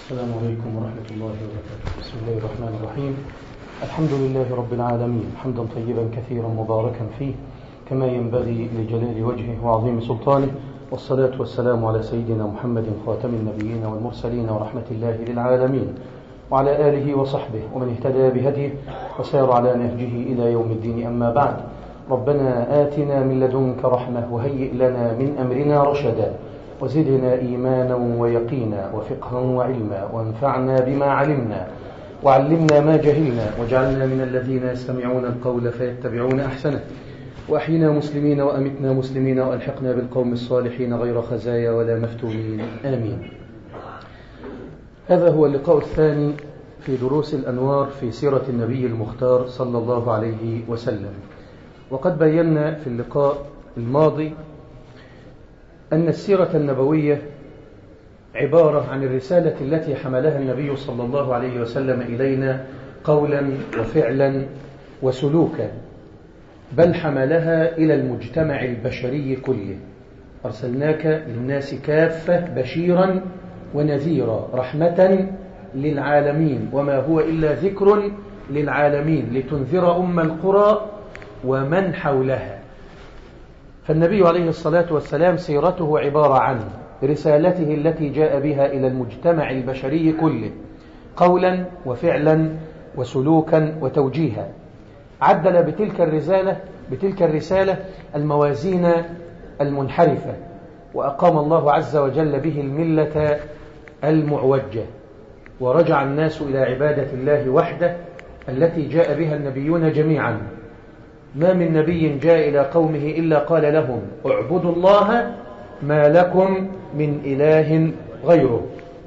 السلام عليكم ورحمة الله وبركاته بسم الله الرحمن الرحيم الحمد لله رب العالمين حمدا طيبا كثيرا مباركا فيه كما ينبغي لجلال وجهه وعظيم سلطانه والصلاة والسلام على سيدنا محمد خاتم النبيين والمرسلين ورحمة الله للعالمين وعلى آله وصحبه ومن اهتدى بهديه وسار على نهجه إلى يوم الدين أما بعد ربنا آتنا من لدنك رحمة وهيئ لنا من أمرنا رشدا وزدنا إيمانا ويقينا وفقها وعلما وانفعنا بما علمنا وعلمنا ما جهلنا واجعلنا من الذين يستمعون القول فيتبعون أحسنه وأحينا مسلمين وأمتنا مسلمين وألحقنا بالقوم الصالحين غير خزايا ولا مفتونين آمين هذا هو اللقاء الثاني في دروس الأنوار في سيرة النبي المختار صلى الله عليه وسلم وقد بينا في اللقاء الماضي أن السيرة النبوية عبارة عن الرسالة التي حملها النبي صلى الله عليه وسلم إلينا قولا وفعلا وسلوكا بل حملها إلى المجتمع البشري كله أرسلناك للناس كافة بشيرا ونذيرا رحمة للعالمين وما هو إلا ذكر للعالمين لتنذر أم القرى ومن حولها فالنبي عليه الصلاة والسلام سيرته عبارة عن رسالته التي جاء بها إلى المجتمع البشري كله قولا وفعلا وسلوكا وتوجيها عدل بتلك الرسالة بتلك الرسالة الموازين المنحرفة وأقام الله عز وجل به الملة المعوجة ورجع الناس إلى عبادة الله وحده التي جاء بها النبيون جميعا ما من نبي جاء إلى قومه إلا قال لهم اعبدوا الله ما لكم من إله غيره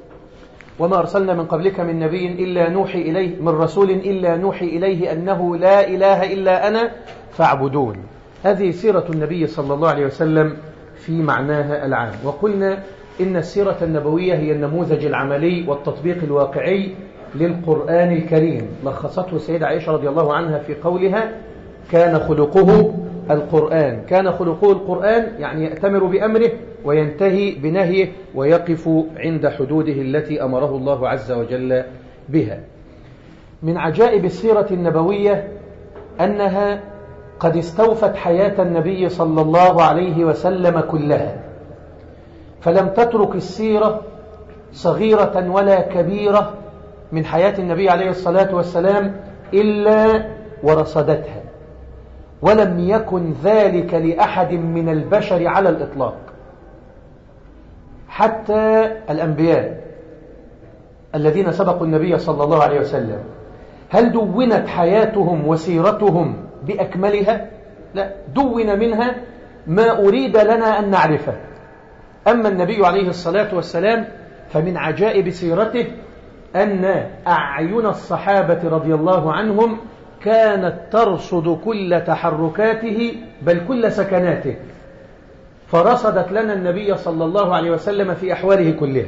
وما أرسلنا من قبلك من نبي إلا نوحي إليه من رسول إلا نوحي إليه أنه لا إله إلا أنا فاعبدون هذه سيرة النبي صلى الله عليه وسلم في معناها العام وقلنا إن السيرة النبوية هي النموذج العملي والتطبيق الواقعي للقرآن الكريم لخصته السيدة عائشة رضي الله عنها في قولها كان خلقه القرآن كان خلقه القرآن يعني يأتمر بأمره وينتهي بنهيه ويقف عند حدوده التي أمره الله عز وجل بها من عجائب السيرة النبوية أنها قد استوفت حياة النبي صلى الله عليه وسلم كلها فلم تترك السيرة صغيرة ولا كبيرة من حياة النبي عليه الصلاة والسلام إلا ورصدتها ولم يكن ذلك لأحد من البشر على الإطلاق حتى الأنبياء الذين سبقوا النبي صلى الله عليه وسلم هل دونت حياتهم وسيرتهم بأكملها؟ لا دون منها ما أريد لنا أن نعرفه أما النبي عليه الصلاة والسلام فمن عجائب سيرته أن أعين الصحابة رضي الله عنهم كانت ترصد كل تحركاته بل كل سكناته فرصدت لنا النبي صلى الله عليه وسلم في أحواله كلها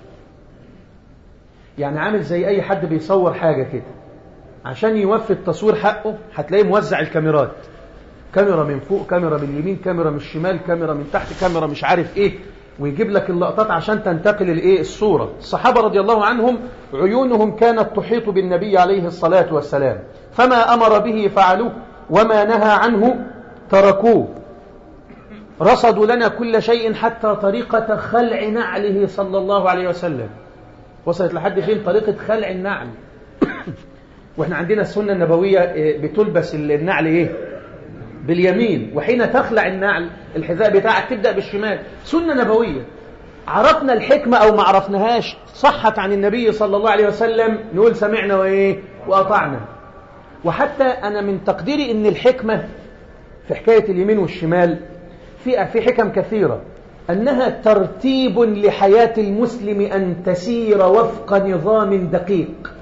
يعني عامل زي أي حد بيصور حاجة كده عشان يوفي التصوير حقه هتلاقيه موزع الكاميرات كاميرا من فوق كاميرا من اليمين كاميرا من الشمال كاميرا من تحت كاميرا مش عارف ايه ويجيب لك اللقطات عشان تنتقل الايه الصورة الصحابة رضي الله عنهم عيونهم كانت تحيط بالنبي عليه الصلاة والسلام فما أمر به فعلوه وما نهى عنه تركوه رصدوا لنا كل شيء حتى طريقة خلع نعله صلى الله عليه وسلم وصلت لحد فين طريقة خلع النعل واحنا عندنا السنة النبوية بتلبس النعل ايه باليمين وحين تخلع النعل الحذاء بتاعك تبدأ بالشمال سنة نبوية عرفنا الحكمة أو ما عرفناهاش صحت عن النبي صلى الله عليه وسلم نقول سمعنا وإيه وأطعنا وحتى أنا من تقديري أن الحكمة في حكاية اليمين والشمال في في حكم كثيرة أنها ترتيب لحياة المسلم أن تسير وفق نظام دقيق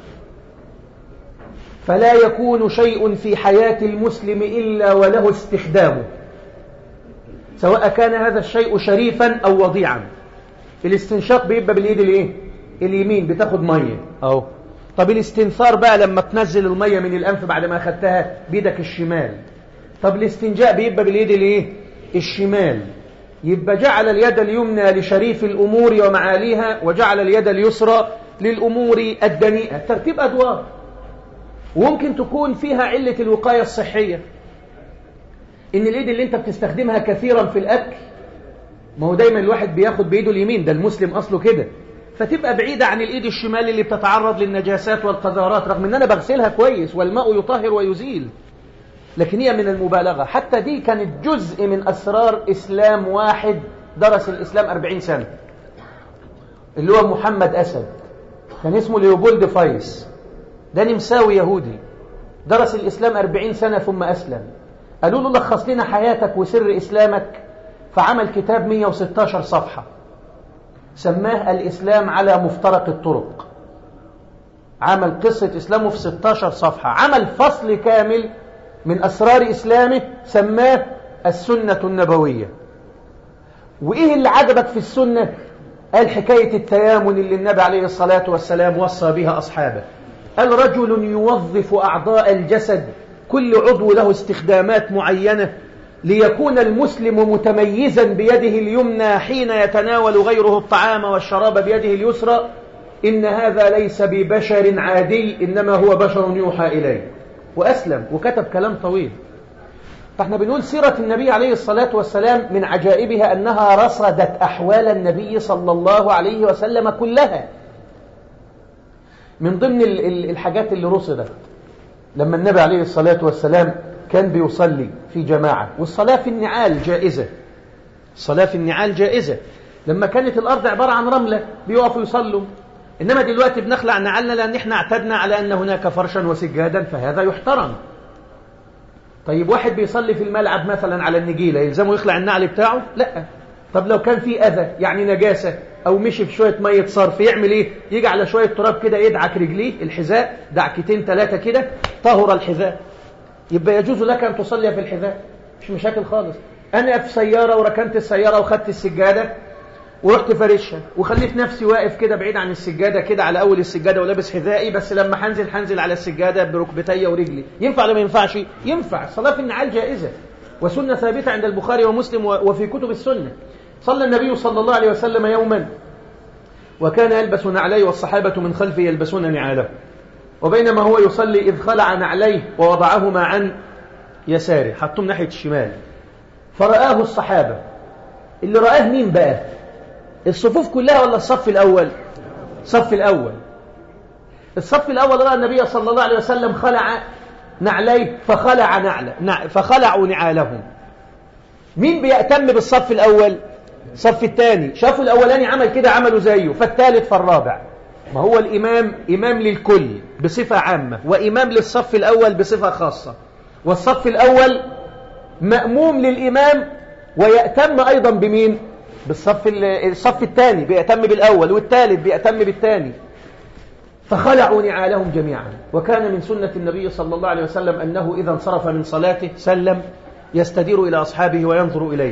فلا يكون شيء في حياة المسلم إلا وله استخدامه سواء كان هذا الشيء شريفا أو وضيعا الاستنشاق بيبقى بالإيد الايه اليمين بتاخد مية أهو طب الاستنثار بقى لما تنزل المية من الأنف بعد ما أخدتها بيدك الشمال طب الاستنجاء بيبقى باليد الايه الشمال يبقى جعل اليد اليمنى لشريف الأمور ومعاليها وجعل اليد اليسرى للأمور الدنيئة ترتيب أدوار وممكن تكون فيها علة الوقاية الصحية إن الإيد اللي أنت بتستخدمها كثيرا في الأكل ما هو دايما الواحد بياخد بإيده اليمين ده المسلم أصله كده فتبقى بعيدة عن الإيد الشمال اللي بتتعرض للنجاسات والقذارات رغم أن أنا بغسلها كويس والماء يطهر ويزيل لكن هي من المبالغة حتى دي كانت جزء من أسرار إسلام واحد درس الإسلام أربعين سنة اللي هو محمد أسد كان اسمه ليوبولد فايس ده نمساوي يهودي درس الإسلام أربعين سنة ثم أسلم قالوا له لخص لنا حياتك وسر إسلامك فعمل كتاب 116 صفحة سماه الإسلام على مفترق الطرق عمل قصة إسلامه في 16 صفحة عمل فصل كامل من أسرار إسلامه سماه السنة النبوية وإيه اللي عجبك في السنة قال حكاية التيامن اللي النبي عليه الصلاة والسلام وصى بها أصحابه قال رجل يوظف أعضاء الجسد كل عضو له استخدامات معينة ليكون المسلم متميزا بيده اليمنى حين يتناول غيره الطعام والشراب بيده اليسرى إن هذا ليس ببشر عادي إنما هو بشر يوحى إليه وأسلم وكتب كلام طويل فاحنا بنقول سيرة النبي عليه الصلاة والسلام من عجائبها أنها رصدت أحوال النبي صلى الله عليه وسلم كلها من ضمن الحاجات اللي رصدت لما النبي عليه الصلاة والسلام كان بيصلي في جماعة والصلاة في النعال جائزة الصلاة في النعال جائزة لما كانت الأرض عبارة عن رملة بيقفوا يصلوا إنما دلوقتي بنخلع نعالنا لأن احنا اعتدنا على أن هناك فرشا وسجادا فهذا يحترم طيب واحد بيصلي في الملعب مثلا على النجيلة يلزمه يخلع النعل بتاعه لا طب لو كان في أذى يعني نجاسة أو مشي في شوية مية صرف يعمل إيه يجي على شوية تراب كده يدعك رجليه الحذاء دعكتين ثلاثة كده طهر الحذاء يبقى يجوز لك أن تصلي في الحذاء مش مشاكل خالص أنا في سيارة وركنت السيارة وخدت السجادة ورحت فرشها وخليت نفسي واقف كده بعيد عن السجادة كده على أول السجادة ولابس حذائي بس لما هنزل هنزل على السجادة بركبتي ورجلي ينفع ولا ما ينفعش؟ ينفع الصلاة في النعال جائزة وسنة ثابتة عند البخاري ومسلم وفي كتب السنة صلى النبي صلى الله عليه وسلم يوما وكان يلبس نعليه والصحابة من خلفه يلبسون نعاله وبينما هو يصلي إذ خلع نعليه ووضعهما عن يساره حطهم ناحية الشمال فرآه الصحابة اللي رآه مين بقى الصفوف كلها ولا الصف الأول الصف الأول الصف الأول رأى النبي صلى الله عليه وسلم خلع نعليه فخلع نعل فخلعوا نعالهم مين بيأتم بالصف الأول الصف الثاني شافوا الأولاني عمل كده عملوا زيه فالثالث فالرابع ما هو الإمام إمام للكل بصفة عامة وإمام للصف الأول بصفة خاصة والصف الأول مأموم للإمام ويأتم أيضا بمين بالصف الصف الثاني بيأتم بالأول والثالث بيأتم بالثاني فخلعوا نعالهم جميعا وكان من سنة النبي صلى الله عليه وسلم أنه إذا انصرف من صلاته سلم يستدير إلى أصحابه وينظر إليه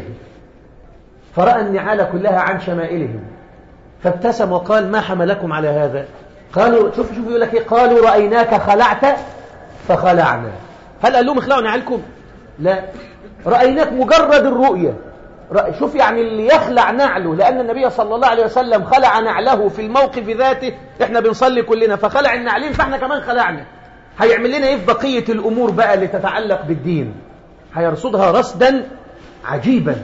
فرأى النعال كلها عن شمائلهم فابتسم وقال ما حملكم على هذا قالوا شوف شوف يقول لك ايه قالوا رأيناك خلعت فخلعنا هل قال لهم اخلعوا نعالكم لا رأيناك مجرد الرؤية شوف يعني اللي يخلع نعله لأن النبي صلى الله عليه وسلم خلع نعله في الموقف ذاته احنا بنصلي كلنا فخلع النعلين فاحنا كمان خلعنا هيعمل لنا ايه في بقية الأمور بقى اللي تتعلق بالدين هيرصدها رصدا عجيبا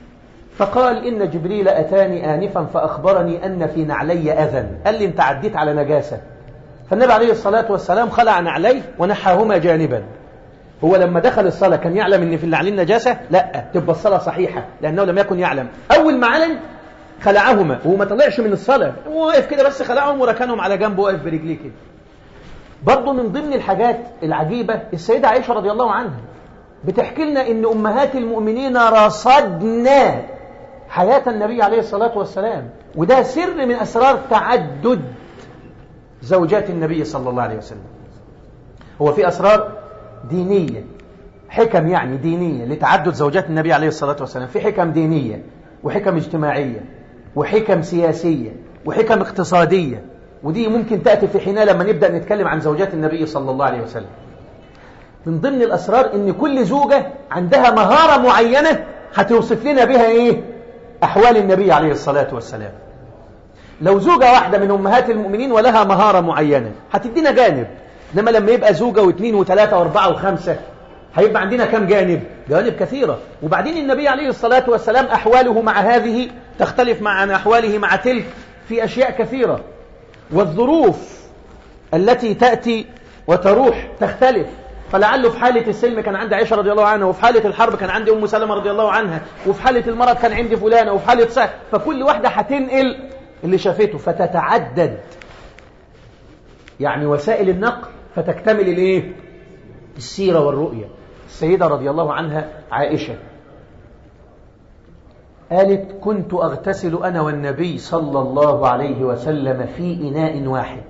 فقال إن جبريل أتاني آنفا فأخبرني أن في نعلي أذى قال لي أنت عديت على نجاسة فالنبي عليه الصلاة والسلام خلع نعليه ونحاهما جانبا هو لما دخل الصلاة كان يعلم ان في النعلين نجاسة لا تبقى الصلاة صحيحة لأنه لم يكن يعلم أول ما علم خلعهما وهو ما طلعش من الصلاة هو واقف كده بس خلعهم وركنهم على جنبه واقف برجليه كده برضه من ضمن الحاجات العجيبة السيدة عائشة رضي الله عنها بتحكي لنا ان أمهات المؤمنين رصدنا حياة النبي عليه الصلاة والسلام وده سر من أسرار تعدد زوجات النبي صلى الله عليه وسلم هو في أسرار دينية حكم يعني دينية لتعدد زوجات النبي عليه الصلاة والسلام في حكم دينية وحكم اجتماعية وحكم سياسية وحكم اقتصادية ودي ممكن تأتي في حين لما نبدأ نتكلم عن زوجات النبي صلى الله عليه وسلم من ضمن الأسرار ان كل زوجة عندها مهارة معينة هتوصف لنا بها ايه أحوال النبي عليه الصلاة والسلام لو زوجة واحدة من أمهات المؤمنين ولها مهارة معينة هتدينا جانب إنما لما يبقى زوجة واثنين وثلاثة واربعة وخمسة هيبقى عندنا كم جانب جوانب كثيرة وبعدين النبي عليه الصلاة والسلام أحواله مع هذه تختلف مع عن أحواله مع تلك في أشياء كثيرة والظروف التي تأتي وتروح تختلف فلعله في حالة السلم كان عندي عائشة رضي الله عنها وفي حالة الحرب كان عندي أم سلمة رضي الله عنها وفي حالة المرض كان عندي فلانة وفي حالة سعد فكل واحدة هتنقل اللي شافته فتتعدد يعني وسائل النقل فتكتمل الايه السيرة والرؤية السيدة رضي الله عنها عائشة قالت كنت أغتسل أنا والنبي صلى الله عليه وسلم في إناء واحد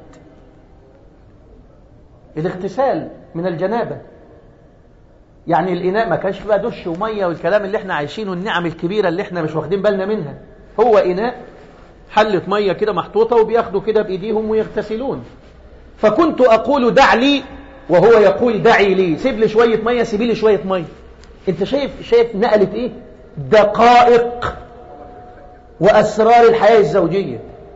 الاغتسال من الجنابة يعني الإناء ما كانش بقى دش ومية والكلام اللي احنا عايشينه النعم الكبيرة اللي احنا مش واخدين بالنا منها هو إناء حلة مية كده محطوطة وبياخدوا كده بإيديهم ويغتسلون فكنت أقول دع لي وهو يقول دعي لي سيب لي شوية مية سيبي لي شوية مية انت شايف شايف نقلت ايه دقائق وأسرار الحياة الزوجية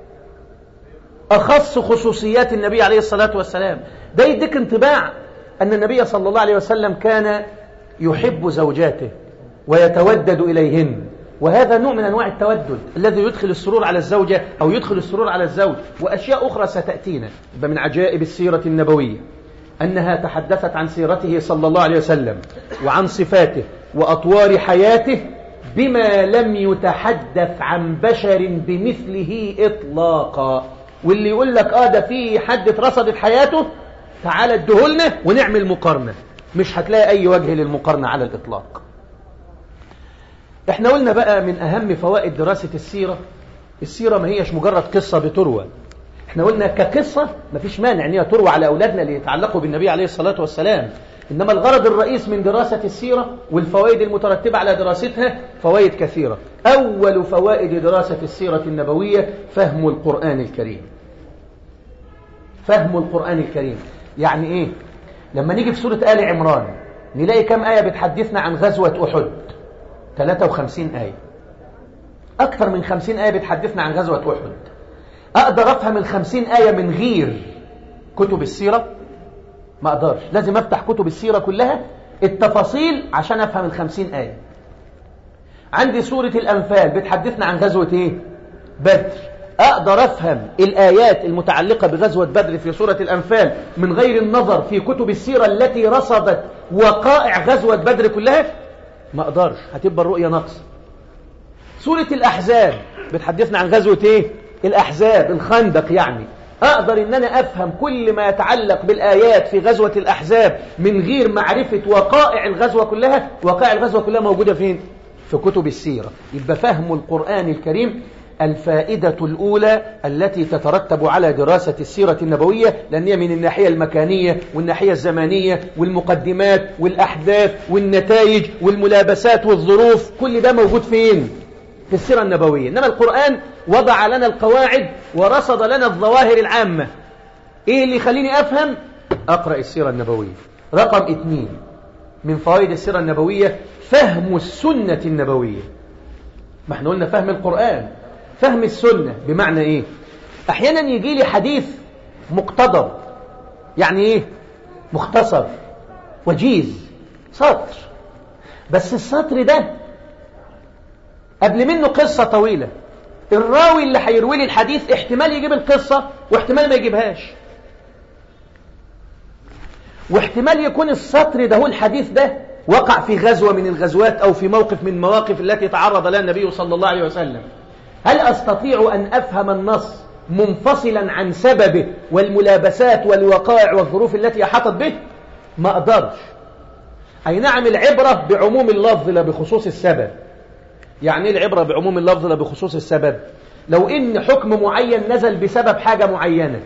أخص خصوصيات النبي عليه الصلاة والسلام ده يديك انطباع أن النبي صلى الله عليه وسلم كان يحب زوجاته ويتودد إليهن وهذا نوع من أنواع التودد الذي يدخل السرور على الزوجة أو يدخل السرور على الزوج وأشياء أخرى ستأتينا من عجائب السيرة النبوية أنها تحدثت عن سيرته صلى الله عليه وسلم وعن صفاته وأطوار حياته بما لم يتحدث عن بشر بمثله إطلاقا واللي يقول لك آه ده في حد اترصدت حياته تعال ادهولنا ونعمل مقارنة مش هتلاقي أي وجه للمقارنة على الإطلاق احنا قلنا بقى من أهم فوائد دراسة السيرة السيرة ما هيش مجرد قصة بتروى احنا قلنا كقصة ما فيش مانع ان هي تروى على أولادنا اللي يتعلقوا بالنبي عليه الصلاة والسلام إنما الغرض الرئيس من دراسة السيرة والفوائد المترتبة على دراستها فوائد كثيرة أول فوائد دراسة السيرة النبوية فهم القرآن الكريم فهم القرآن الكريم يعني إيه لما نيجي في سورة آل عمران نلاقي كم آية بتحدثنا عن غزوة أحد 53 آية أكثر من 50 آية بتحدثنا عن غزوة أحد أقدر أفهم ال 50 آية من غير كتب السيرة ما أقدرش لازم أفتح كتب السيرة كلها التفاصيل عشان أفهم ال 50 آية عندي سورة الأنفال بتحدثنا عن غزوة إيه؟ بدر أقدر أفهم الآيات المتعلقة بغزوة بدر في سورة الأنفال من غير النظر في كتب السيرة التي رصدت وقائع غزوة بدر كلها ما أقدرش هتبقى الرؤية نقص سورة الأحزاب بتحدثنا عن غزوة إيه؟ الأحزاب الخندق يعني أقدر أن أنا أفهم كل ما يتعلق بالآيات في غزوة الأحزاب من غير معرفة وقائع الغزوة كلها وقائع الغزوة كلها موجودة فين؟ في كتب السيرة يبقى فهم القرآن الكريم الفائدة الأولى التي تترتب على دراسة السيرة النبوية لأن هي من الناحية المكانية والناحية الزمانية والمقدمات والأحداث والنتائج والملابسات والظروف كل ده موجود فين؟ في السيرة النبوية إنما القرآن وضع لنا القواعد ورصد لنا الظواهر العامة إيه اللي يخليني أفهم؟ أقرأ السيرة النبوية رقم اثنين من فوائد السيرة النبوية فهم السنة النبوية ما احنا قلنا فهم القرآن فهم السنة بمعنى ايه احيانا يجي لي حديث مقتضب يعني ايه مختصر وجيز سطر بس السطر ده قبل منه قصة طويلة الراوي اللي هيروي لي الحديث احتمال يجيب القصة واحتمال ما يجيبهاش واحتمال يكون السطر ده هو الحديث ده وقع في غزوة من الغزوات أو في موقف من المواقف التي تعرض لها النبي صلى الله عليه وسلم هل أستطيع أن أفهم النص منفصلا عن سببه والملابسات والوقائع والظروف التي أحاطت به ما أقدرش أي نعم العبرة بعموم اللفظ لا بخصوص السبب يعني ايه العبرة بعموم اللفظ لا بخصوص السبب لو إن حكم معين نزل بسبب حاجة معينة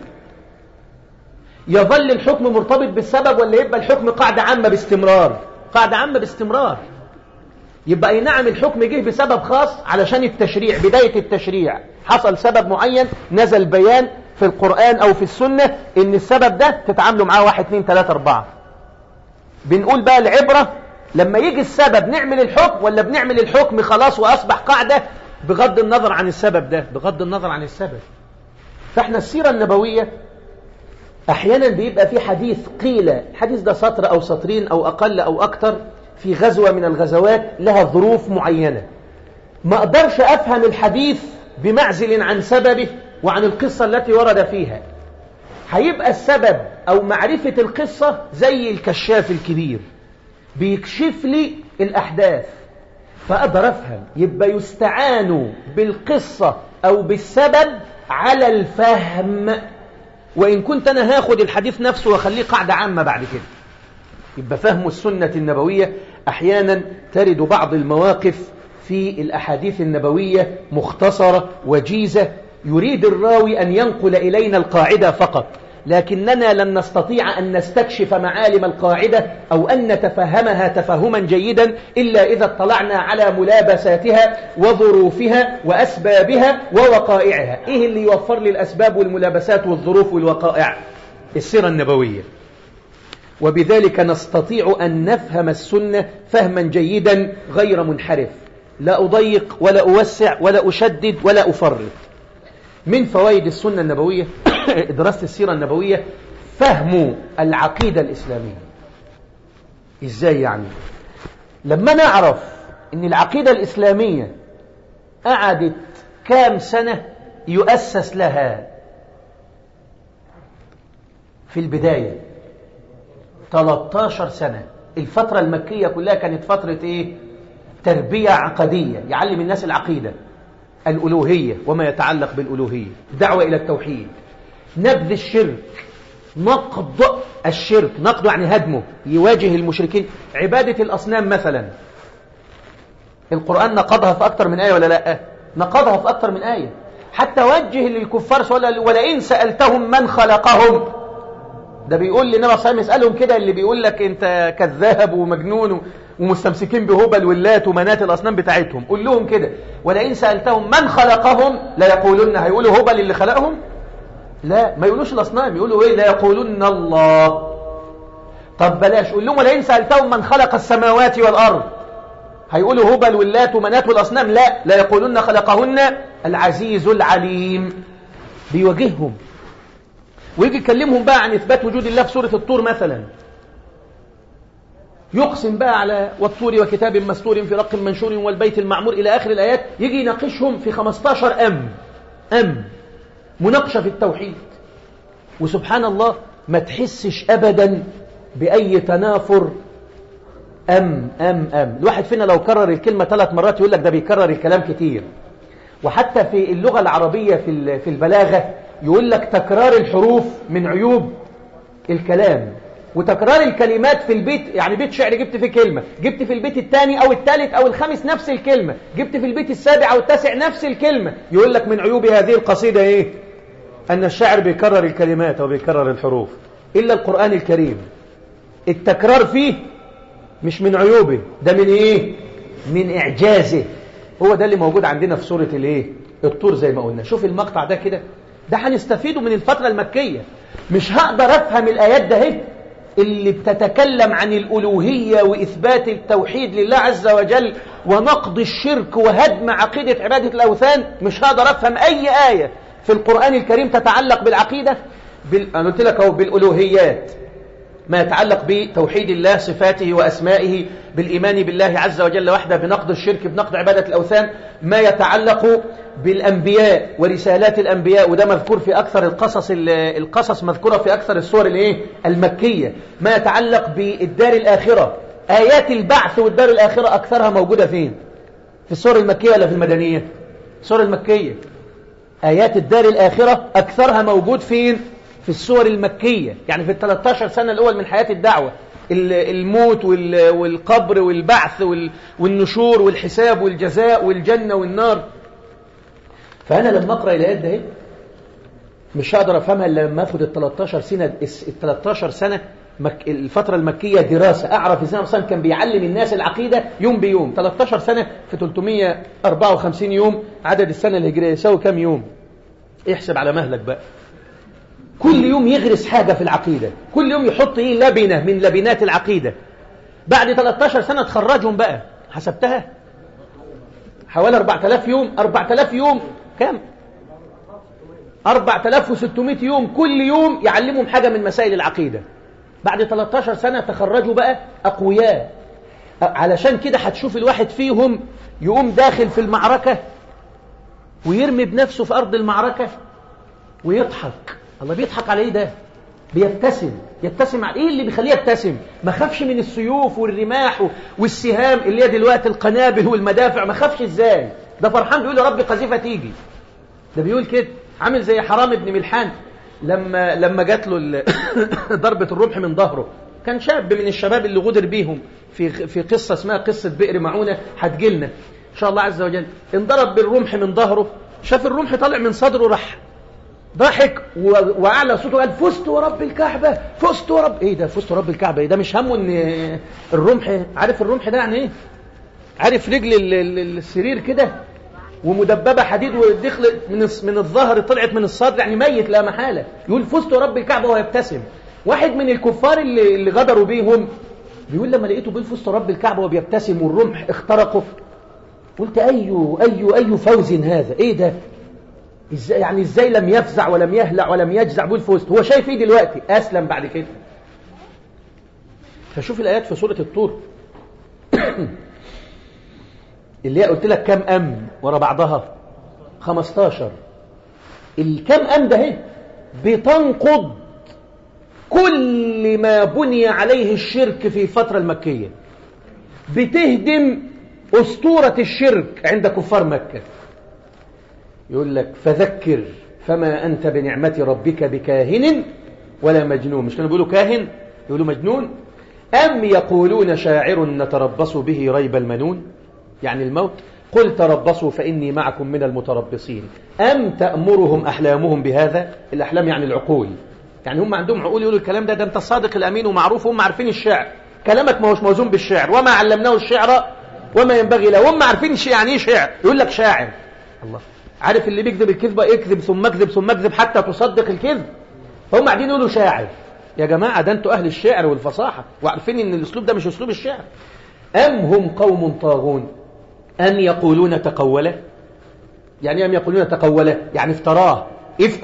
يظل الحكم مرتبط بالسبب ولا يبقى الحكم قاعدة عامة باستمرار قاعدة عامة باستمرار يبقى اي نعم الحكم جه بسبب خاص علشان التشريع بداية التشريع حصل سبب معين نزل بيان في القرآن او في السنة ان السبب ده تتعاملوا معاه واحد اثنين ثلاثة اربعة بنقول بقى العبرة لما يجي السبب نعمل الحكم ولا بنعمل الحكم خلاص واصبح قاعدة بغض النظر عن السبب ده بغض النظر عن السبب فاحنا السيرة النبوية احيانا بيبقى في حديث قيل الحديث ده سطر او سطرين او اقل او اكتر في غزوة من الغزوات لها ظروف معينة ما اقدرش افهم الحديث بمعزل عن سببه وعن القصة التي ورد فيها هيبقى السبب او معرفة القصة زي الكشاف الكبير بيكشف لي الاحداث فاقدر افهم يبقى يستعان بالقصة او بالسبب على الفهم وإن كنت أنا هاخد الحديث نفسه وأخليه قاعدة عامة بعد كده يبقى فهم السنة النبوية أحيانا ترد بعض المواقف في الأحاديث النبوية مختصرة وجيزة يريد الراوي أن ينقل إلينا القاعدة فقط لكننا لن نستطيع أن نستكشف معالم القاعدة أو أن نتفهمها تفهما جيدا إلا إذا اطلعنا على ملابساتها وظروفها وأسبابها ووقائعها إيه اللي يوفر لي الأسباب والملابسات والظروف والوقائع السيرة النبوية وبذلك نستطيع أن نفهم السنة فهما جيدا غير منحرف لا أضيق ولا أوسع ولا أشدد ولا أفرط من فوائد السنة النبوية دراسة السيرة النبوية فهم العقيدة الإسلامية إزاي يعني لما نعرف أن العقيدة الإسلامية قعدت كام سنة يؤسس لها في البداية 13 سنة الفترة المكية كلها كانت فترة إيه؟ تربية عقدية يعلم الناس العقيدة الألوهية وما يتعلق بالألوهية دعوة إلى التوحيد نبذ الشرك نقض الشرك نقض يعني هدمه يواجه المشركين عبادة الأصنام مثلا القرآن نقضها في أكثر من آية ولا لا نقضها في أكثر من آية حتى وجه للكفار ولئن سألتهم من خلقهم ده بيقول لنا صلى الله يسألهم كده اللي بيقول لك انت كذاب ومجنون ومستمسكين بهبل واللات ومنات الأصنام بتاعتهم قول لهم كده ولئن سألتهم من خلقهم لا يقولون هيقولوا هبل اللي خلقهم لا ما يقولوش الأصنام يقولوا إيه لا يقولون الله طب بلاش قول لهم ولئن سألتهم من خلق السماوات والأرض هيقولوا هبل واللات ومنات والأصنام لا لا يقولون خلقهن العزيز العليم بيواجههم ويجي يكلمهم بقى عن إثبات وجود الله في سورة الطور مثلا يقسم بقى على والطور وكتاب مستور في رق منشور والبيت المعمور إلى آخر الآيات يجي يناقشهم في 15 أم أم مناقشة في التوحيد وسبحان الله ما تحسش أبدا بأي تنافر أم أم أم الواحد فينا لو كرر الكلمة ثلاث مرات يقول لك ده بيكرر الكلام كتير وحتى في اللغة العربية في في البلاغة يقول لك تكرار الحروف من عيوب الكلام وتكرار الكلمات في البيت يعني بيت شعر جبت فيه كلمة جبت في البيت الثاني أو الثالث أو الخامس نفس الكلمة جبت في البيت السابع أو التاسع نفس الكلمة يقول لك من عيوب هذه القصيدة إيه أن الشاعر بيكرر الكلمات أو بيكرر الحروف إلا القرآن الكريم التكرار فيه مش من عيوبه ده من إيه من إعجازه هو ده اللي موجود عندنا في سورة الإيه الطور زي ما قلنا شوف المقطع ده كده ده هنستفيده من الفترة المكية مش هقدر أفهم الآيات ده هي اللي بتتكلم عن الألوهية وإثبات التوحيد لله عز وجل ونقض الشرك وهدم عقيدة عبادة الأوثان مش هقدر أفهم أي آية في القرآن الكريم تتعلق بالعقيدة بال... أنا قلت لك أهو بالألوهيات ما يتعلق بتوحيد الله صفاته وأسمائه بالإيمان بالله عز وجل وحده بنقض الشرك بنقض عبادة الأوثان ما يتعلق بالأنبياء ورسالات الأنبياء وده مذكور في أكثر القصص القصص مذكورة في أكثر السور الايه المكية ما يتعلق بالدار الآخرة آيات البعث والدار الآخرة أكثرها موجودة فين في السور المكية ولا في المدنية السور المكية آيات الدار الآخرة أكثرها موجود فين في السور المكية يعني في ال 13 سنة الأول من حياة الدعوة الموت والقبر والبعث والنشور والحساب والجزاء والجنة والنار فأنا لما أقرأ الآيات ده مش هقدر أفهمها إلا لما أخد ال 13 سنة ال 13 سنة مك الفترة المكية دراسة أعرف إزاي أصلا كان بيعلم الناس العقيدة يوم بيوم 13 سنة في 354 يوم عدد السنة الهجرية يساوي كام يوم احسب على مهلك بقى كل يوم يغرس حاجة في العقيدة كل يوم يحط إيه لبنة من لبنات العقيدة بعد 13 سنة تخرجهم بقى حسبتها حوالي 4000 يوم 4000 يوم كام 4600 يوم كل يوم يعلمهم حاجة من مسائل العقيدة بعد 13 سنة تخرجوا بقى أقوياء علشان كده هتشوف الواحد فيهم يقوم داخل في المعركة ويرمي بنفسه في أرض المعركة ويضحك الله بيضحك على ايه ده بيبتسم يبتسم على ايه اللي بيخليه يبتسم ما خافش من السيوف والرماح والسهام اللي هي دلوقتي القنابل والمدافع ما خافش ازاي ده فرحان بيقول يا رب قذيفه تيجي ده بيقول كده عامل زي حرام ابن ملحان لما لما جات له ضربه الرمح من ظهره كان شاب من الشباب اللي غدر بيهم في في قصه اسمها قصه بئر معونه هتجيلنا ان شاء الله عز وجل انضرب بالرمح من ظهره شاف الرمح طالع من صدره راح ضحك واعلى صوته قال فزت ورب الكعبه فزت ورب ايه ده فزت ورب الكعبه ايه ده مش همه ان الرمح عارف الرمح ده يعني ايه عارف رجل السرير كده ومدببه حديد ودخلت من من الظهر طلعت من الصدر يعني ميت لا محاله يقول فزت ورب الكعبه ويبتسم واحد من الكفار اللي, اللي غدروا بيهم بيقول لما لقيته بيقول فزت رب الكعبه وبيبتسم والرمح اخترقه قلت اي اي اي فوز هذا ايه ده ازاي يعني ازاي لم يفزع ولم يهلع ولم يجزع بول فوست هو شايف ايه دلوقتي اسلم بعد كده فشوف الايات في سوره الطور اللي هي قلت لك كم ام ورا بعضها 15 الكم ام ده اهي بتنقض كل ما بني عليه الشرك في الفترة المكية بتهدم أسطورة الشرك عند كفار مكة يقول لك فذكر فما أنت بنعمة ربك بكاهن ولا مجنون مش كانوا بيقولوا كاهن يقولوا مجنون أم يقولون شاعر نتربص به ريب المنون يعني الموت قل تربصوا فإني معكم من المتربصين أم تأمرهم أحلامهم بهذا الأحلام يعني العقول يعني هم عندهم عقول يقولوا الكلام ده ده أنت الصادق الأمين ومعروف هم عارفين الشعر كلامك ما هوش موزون بالشعر وما علمناه الشعر وما ينبغي له هم عارفين يعني ايه شعر يقول لك شاعر الله عارف اللي بيكذب الكذبة يكذب ثم اكذب ثم اكذب حتى تصدق الكذب هم قاعدين يقولوا شاعر يا جماعة ده انتوا أهل الشعر والفصاحة وعارفين ان الأسلوب ده مش أسلوب الشعر أم هم قوم طاغون أم يقولون تقوله يعني أم يقولون تقوله يعني افتراه إفك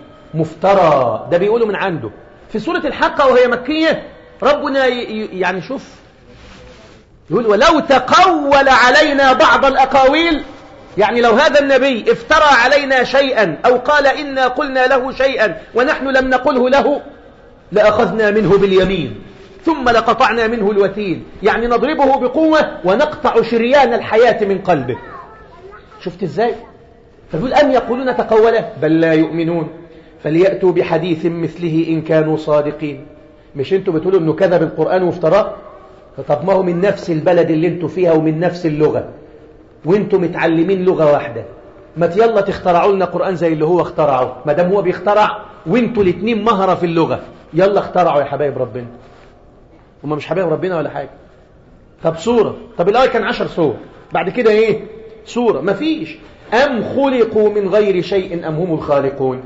مفترى ده بيقولوا من عنده في سورة الحقة وهي مكية ربنا يعني شوف يقول ولو تقول علينا بعض الأقاويل يعني لو هذا النبي افترى علينا شيئا أو قال إنا قلنا له شيئا ونحن لم نقله له لأخذنا منه باليمين ثم لقطعنا منه الوتين يعني نضربه بقوة ونقطع شريان الحياة من قلبه شفت ازاي فيقول أم يقولون تقوله بل لا يؤمنون فليأتوا بحديث مثله إن كانوا صادقين مش انتوا بتقولوا انه كذب القرآن وافتراه طب ما هو من نفس البلد اللي انتوا فيها ومن نفس اللغة وانتوا متعلمين لغة واحدة ما يلا تخترعوا لنا قرآن زي اللي هو اخترعه ما دام هو بيخترع وانتوا الاثنين مهرة في اللغة يلا اخترعوا يا حبايب ربنا هم مش حبايب ربنا ولا حاجة طب سورة طب الآية كان عشر سور بعد كده ايه سورة مفيش أم خلقوا من غير شيء أم هم الخالقون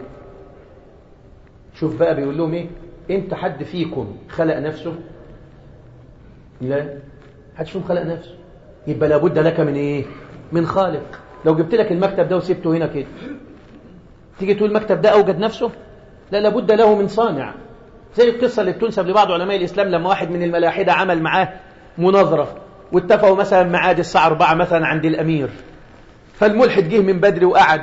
شوف بقى بيقول لهم ايه انت حد فيكم خلق نفسه لا حدش فيهم خلق نفسه يبقى لابد لك من ايه من خالق لو جبت لك المكتب ده وسبته هنا كده تيجي تقول المكتب ده اوجد نفسه لا لابد له من صانع زي القصة اللي بتنسب لبعض علماء الإسلام لما واحد من الملاحدة عمل معاه مناظرة واتفقوا مثلا معاد الساعة 4 مثلا عند الأمير فالملحد جه من بدري وقعد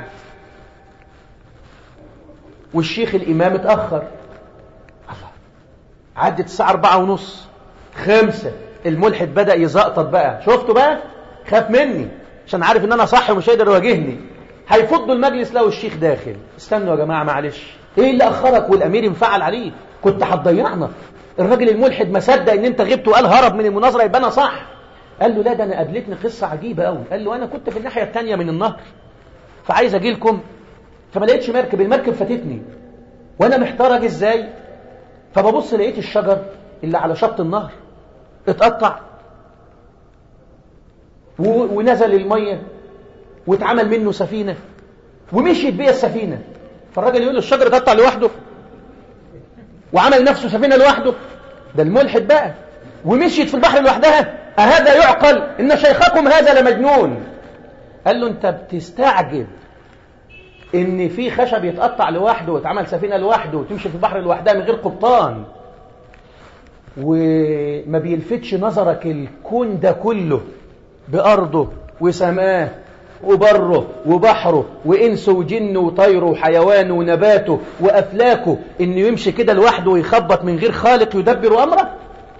والشيخ الإمام اتأخر الله عدت الساعة أربعة ونص خمسة الملحد بدأ يزقطط بقى شفتوا بقى خاف مني عشان عارف ان انا صح ومش هيقدر يواجهني هيفضوا المجلس لو الشيخ داخل استنوا يا جماعة معلش ايه اللي اخرك والامير انفعل عليك كنت هتضيعنا الراجل الملحد ما صدق ان انت غبت وقال هرب من المناظرة يبقى انا صح قال له لا ده انا قابلتني قصة عجيبة قوي قال له انا كنت في الناحية الثانية من النهر فعايز اجي لكم فما لقيتش مركب المركب فاتتني وانا محتار اجي ازاي فببص لقيت الشجر اللي على شط النهر اتقطع ونزل المية واتعمل منه سفينة ومشيت بيا السفينة فالراجل يقول له الشجر اتقطع لوحده وعمل نفسه سفينة لوحده ده الملحد بقى ومشيت في البحر لوحدها أهذا يعقل إن شيخكم هذا لمجنون قال له أنت بتستعجب ان في خشب يتقطع لوحده ويتعمل سفينه لوحده وتمشي في البحر لوحدها من غير قبطان وما بيلفتش نظرك الكون ده كله بأرضه وسماه وبره وبحره وإنسه وجنه وطيره وحيوانه ونباته وأفلاكه إنه يمشي كده لوحده ويخبط من غير خالق يدبر أمره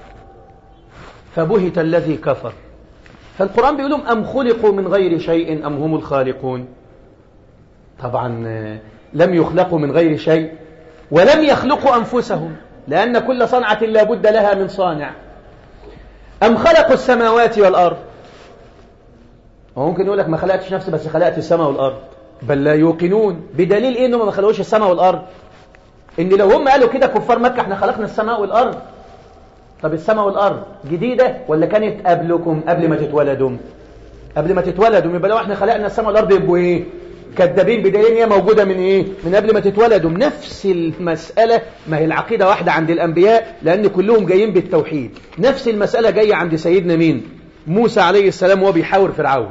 فبهت الذي كفر فالقرآن بيقول لهم أم خلقوا من غير شيء أم هم الخالقون طبعا لم يخلقوا من غير شيء ولم يخلقوا أنفسهم لأن كل صنعة لا بد لها من صانع أم خلقوا السماوات والأرض وممكن يقول لك ما خلقتش نفسي بس خلقت السماء والأرض بل لا يوقنون بدليل إيه إنهم ما خلقوش السماء والأرض إن لو هم قالوا كده كفار مكة احنا خلقنا السماء والأرض طب السماء والأرض جديدة ولا كانت قبلكم قبل ما تتولدوا قبل ما تتولدوا يبقى لو احنا خلقنا السماء والأرض يبقوا إيه كذابين بدليل ان هي موجودة من ايه من قبل ما تتولدوا نفس المسألة ما هي العقيدة واحدة عند الأنبياء لأن كلهم جايين بالتوحيد نفس المسألة جاية عند سيدنا مين موسى عليه السلام وهو بيحاور فرعون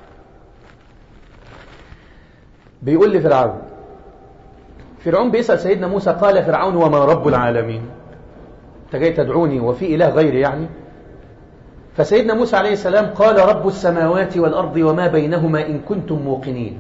بيقول لفرعون فرعون بيسأل سيدنا موسى قال فرعون وما رب العالمين انت جاي تدعوني وفي إله غيري يعني فسيدنا موسى عليه السلام قال رب السماوات والأرض وما بينهما إن كنتم موقنين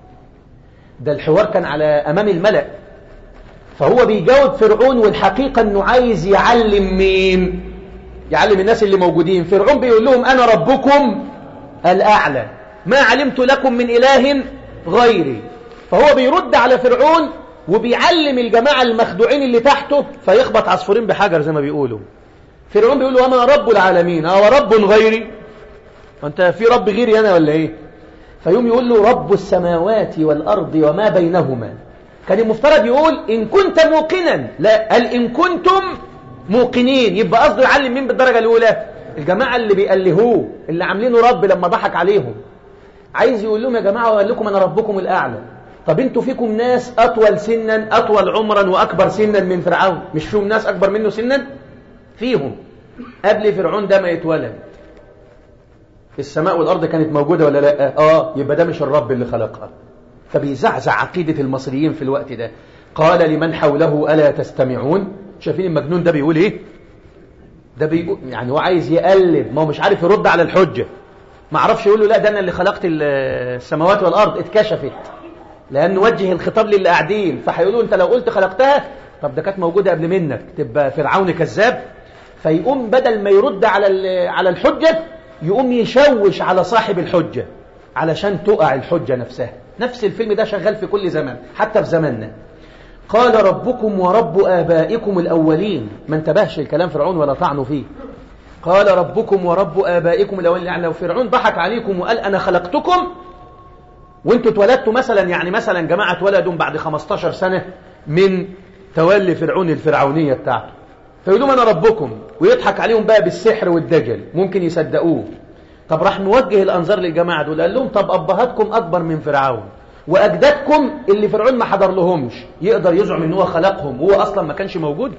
ده الحوار كان على أمام الملأ فهو بيجاوب فرعون والحقيقة أنه عايز يعلم مين يعلم الناس اللي موجودين فرعون بيقول لهم أنا ربكم الأعلى ما علمت لكم من إله غيري فهو بيرد على فرعون وبيعلم الجماعة المخدوعين اللي تحته فيخبط عصفورين بحجر زي ما بيقولوا فرعون بيقول له أنا رب العالمين أو رب غيري وانت في رب غيري أنا ولا إيه فيوم يقول له رب السماوات والأرض وما بينهما كان المفترض يقول إن كنت موقنا لا قال إن كنتم موقنين يبقى قصده يعلم مين بالدرجة الأولى الجماعة اللي بيألهوه اللي عاملينه رب لما ضحك عليهم عايز يقول لهم يا جماعة وقال لكم أنا ربكم الأعلى طب انتوا فيكم ناس أطول سنا أطول عمرا وأكبر سنا من فرعون مش فيهم ناس أكبر منه سنا فيهم قبل فرعون ده ما يتولد السماء والأرض كانت موجودة ولا لا آه يبقى ده مش الرب اللي خلقها فبيزعزع عقيدة المصريين في الوقت ده قال لمن حوله ألا تستمعون شايفين المجنون ده بيقول ايه ده بيقول يعني هو عايز يقلب ما هو مش عارف يرد على الحجة ما عرفش يقول له لا ده أنا اللي خلقت السماوات والأرض اتكشفت لأن وجه الخطاب للي قاعدين فهيقولوا أنت لو قلت خلقتها طب ده كانت موجودة قبل منك تبقى فرعون كذاب فيقوم بدل ما يرد على على الحجة يقوم يشوش على صاحب الحجة علشان تقع الحجة نفسها نفس الفيلم ده شغال في كل زمان حتى في زماننا قال ربكم ورب آبائكم الأولين ما انتبهش الكلام فرعون ولا طعنوا فيه قال ربكم ورب آبائكم الأولين يعني لو فرعون ضحك عليكم وقال أنا خلقتكم وانتوا اتولدتوا مثلا يعني مثلا جماعة اتولدوا بعد 15 سنة من تولي فرعون الفرعونية بتاعته فيقولوا أنا ربكم ويضحك عليهم بقى بالسحر والدجل ممكن يصدقوه طب راح نوجه الأنظار للجماعة دول قال لهم طب أبهاتكم أكبر من فرعون وأجدادكم اللي فرعون ما حضر لهمش يقدر يزعم ان هو خلقهم وهو أصلا ما كانش موجود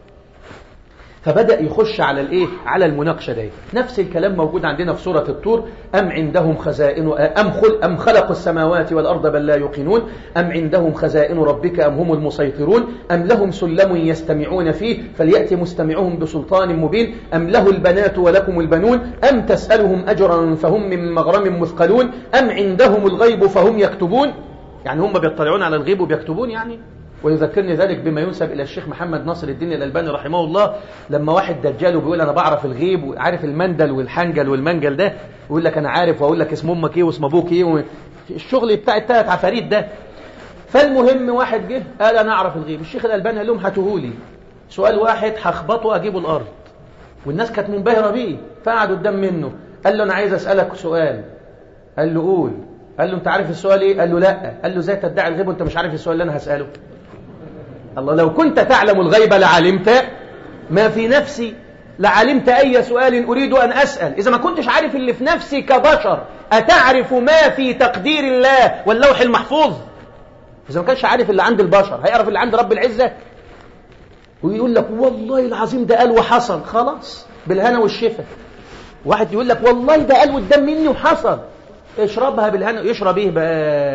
فبدأ يخش على الايه على المناقشة دي نفس الكلام موجود عندنا في سورة الطور أم عندهم خزائن أم, خل أم خلقوا السماوات والأرض بل لا يوقنون أم عندهم خزائن ربك أم هم المسيطرون أم لهم سلم يستمعون فيه فليأتي مستمعهم بسلطان مبين أم له البنات ولكم البنون أم تسألهم أجرا فهم من مغرم مثقلون أم عندهم الغيب فهم يكتبون يعني هم بيطلعون على الغيب وبيكتبون يعني ويذكرني ذلك بما ينسب إلى الشيخ محمد ناصر الدين الألباني رحمه الله لما واحد دجال وبيقول أنا بعرف الغيب وعارف المندل والحنجل والمنجل ده ويقول لك أنا عارف وأقول لك اسم أمك إيه واسم أبوك إيه الشغل بتاع التلات عفاريت ده فالمهم واحد جه قال أنا أعرف الغيب الشيخ الألباني قال لهم هاتوهولي سؤال واحد هخبطه أجيبه الأرض والناس كانت منبهرة بيه فقعد قدام منه قال له أنا عايز أسألك سؤال قال له قول قال له أنت عارف السؤال إيه قال له لا قال له ازاي تدعي الغيب وأنت مش عارف السؤال اللي أنا هسأله الله لو كنت تعلم الغيب لعلمت ما في نفسي لعلمت أي سؤال أريد أن أسأل إذا ما كنتش عارف اللي في نفسي كبشر أتعرف ما في تقدير الله واللوح المحفوظ إذا ما كانش عارف اللي عند البشر هيعرف اللي عند رب العزة ويقول لك والله العظيم ده قال وحصل خلاص بالهنا والشفا واحد يقول لك والله ده قال قدام مني وحصل اشربها بالهنا يشرب ايه بقى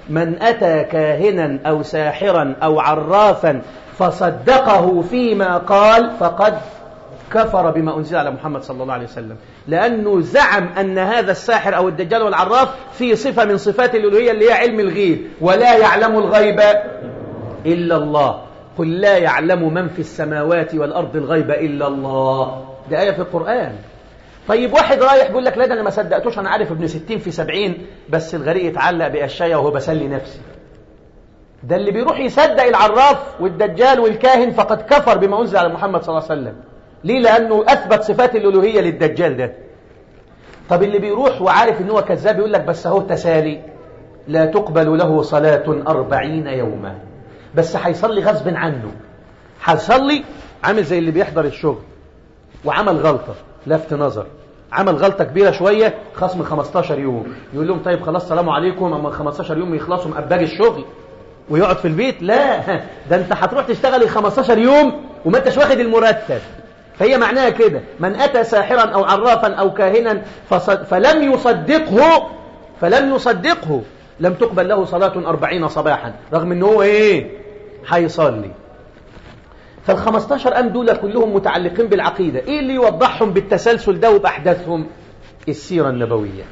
من أتى كاهنا أو ساحرا أو عرافا فصدقه فيما قال فقد كفر بما أنزل على محمد صلى الله عليه وسلم لأنه زعم أن هذا الساحر أو الدجال والعراف في صفة من صفات الألوهية اللي هي علم الغيب ولا يعلم الغيب إلا الله قل لا يعلم من في السماوات والأرض الغيب إلا الله دي آية في القرآن طيب واحد رايح بيقول لك لا ده أنا ما صدقتوش أنا عارف ابن ستين في سبعين بس الغريق يتعلق بأشياء وهو بسلي نفسي ده اللي بيروح يصدق العراف والدجال والكاهن فقد كفر بما أنزل على محمد صلى الله عليه وسلم ليه لأنه أثبت صفات الألوهية للدجال ده طب اللي بيروح وعارف ان هو كذاب يقول لك بس هو تسالي لا تقبل له صلاة أربعين يوما بس هيصلي غصب عنه هيصلي عامل زي اللي بيحضر الشغل وعمل غلطة لفت نظر عمل غلطة كبيرة شوية خصم 15 يوم يقول لهم طيب خلاص سلام عليكم اما 15 يوم يخلصوا مقباج الشغل ويقعد في البيت لا ده انت هتروح تشتغل 15 يوم وما انتش واخد المرتب فهي معناها كده من أتى ساحرا أو عرافا أو كاهنا فلم يصدقه فلم يصدقه لم تقبل له صلاة أربعين صباحا رغم أنه هو إيه هيصلي فالخمستاشر أم دول كلهم متعلقين بالعقيدة إيه اللي يوضحهم بالتسلسل ده وبأحداثهم السيرة النبوية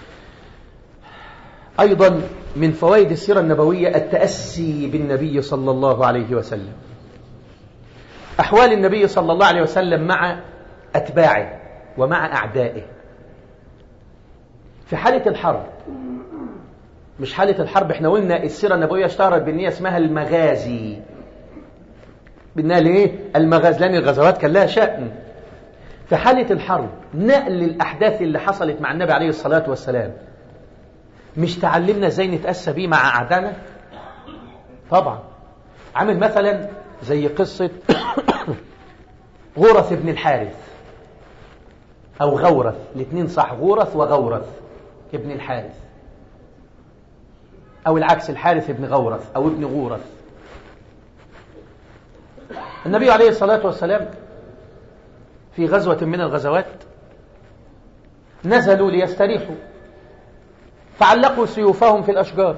أيضا من فوائد السيرة النبوية التأسي بالنبي صلى الله عليه وسلم أحوال النبي صلى الله عليه وسلم مع أتباعه ومع أعدائه في حالة الحرب مش حالة الحرب احنا قلنا السيرة النبوية اشتهرت بالنية اسمها المغازي بانها ليه المغازي لان الغزوات كان لها شأن في حالة الحرب نقل الأحداث اللي حصلت مع النبي عليه الصلاة والسلام مش تعلمنا ازاي نتأسى بيه مع أعدائنا طبعا عامل مثلا زي قصة غورث ابن الحارث أو غورث الاثنين صح غورث وغورث ابن الحارث أو العكس الحارث ابن غورث أو ابن غورث النبي عليه الصلاة والسلام في غزوة من الغزوات نزلوا ليستريحوا فعلقوا سيوفهم في الأشجار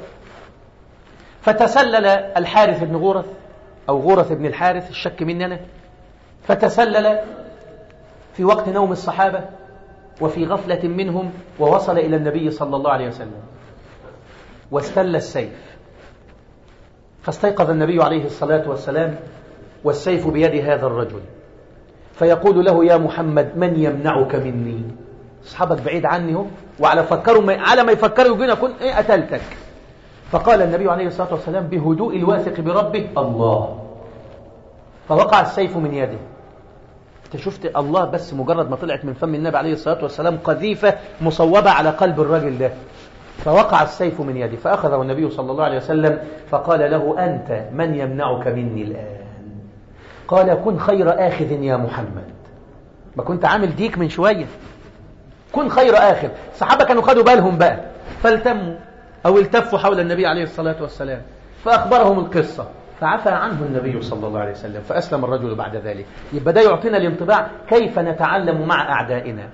فتسلل الحارث بن غورث أو غورث بن الحارث الشك مني أنا فتسلل في وقت نوم الصحابة وفي غفلة منهم ووصل إلى النبي صلى الله عليه وسلم واستل السيف فاستيقظ النبي عليه الصلاة والسلام والسيف بيد هذا الرجل فيقول له يا محمد من يمنعك مني أصحابك بعيد عني هو وعلى فكروا ما على ما يفكروا يقولون أكون إيه قتلتك فقال النبي عليه الصلاة والسلام بهدوء الواثق بربه الله فوقع السيف من يده انت شفت الله بس مجرد ما طلعت من فم النبي عليه الصلاة والسلام قذيفة مصوبة على قلب الرجل ده فوقع السيف من يده فأخذه النبي صلى الله عليه وسلم فقال له أنت من يمنعك مني الآن قال كن خير آخذ يا محمد ما كنت عامل ديك من شوية كن خير آخذ الصحابة كانوا خدوا بالهم بقى فالتموا أو التفوا حول النبي عليه الصلاة والسلام فأخبرهم القصة فعفى عنه النبي صلى الله عليه وسلم فأسلم الرجل بعد ذلك يبقى ده يعطينا الانطباع كيف نتعلم مع أعدائنا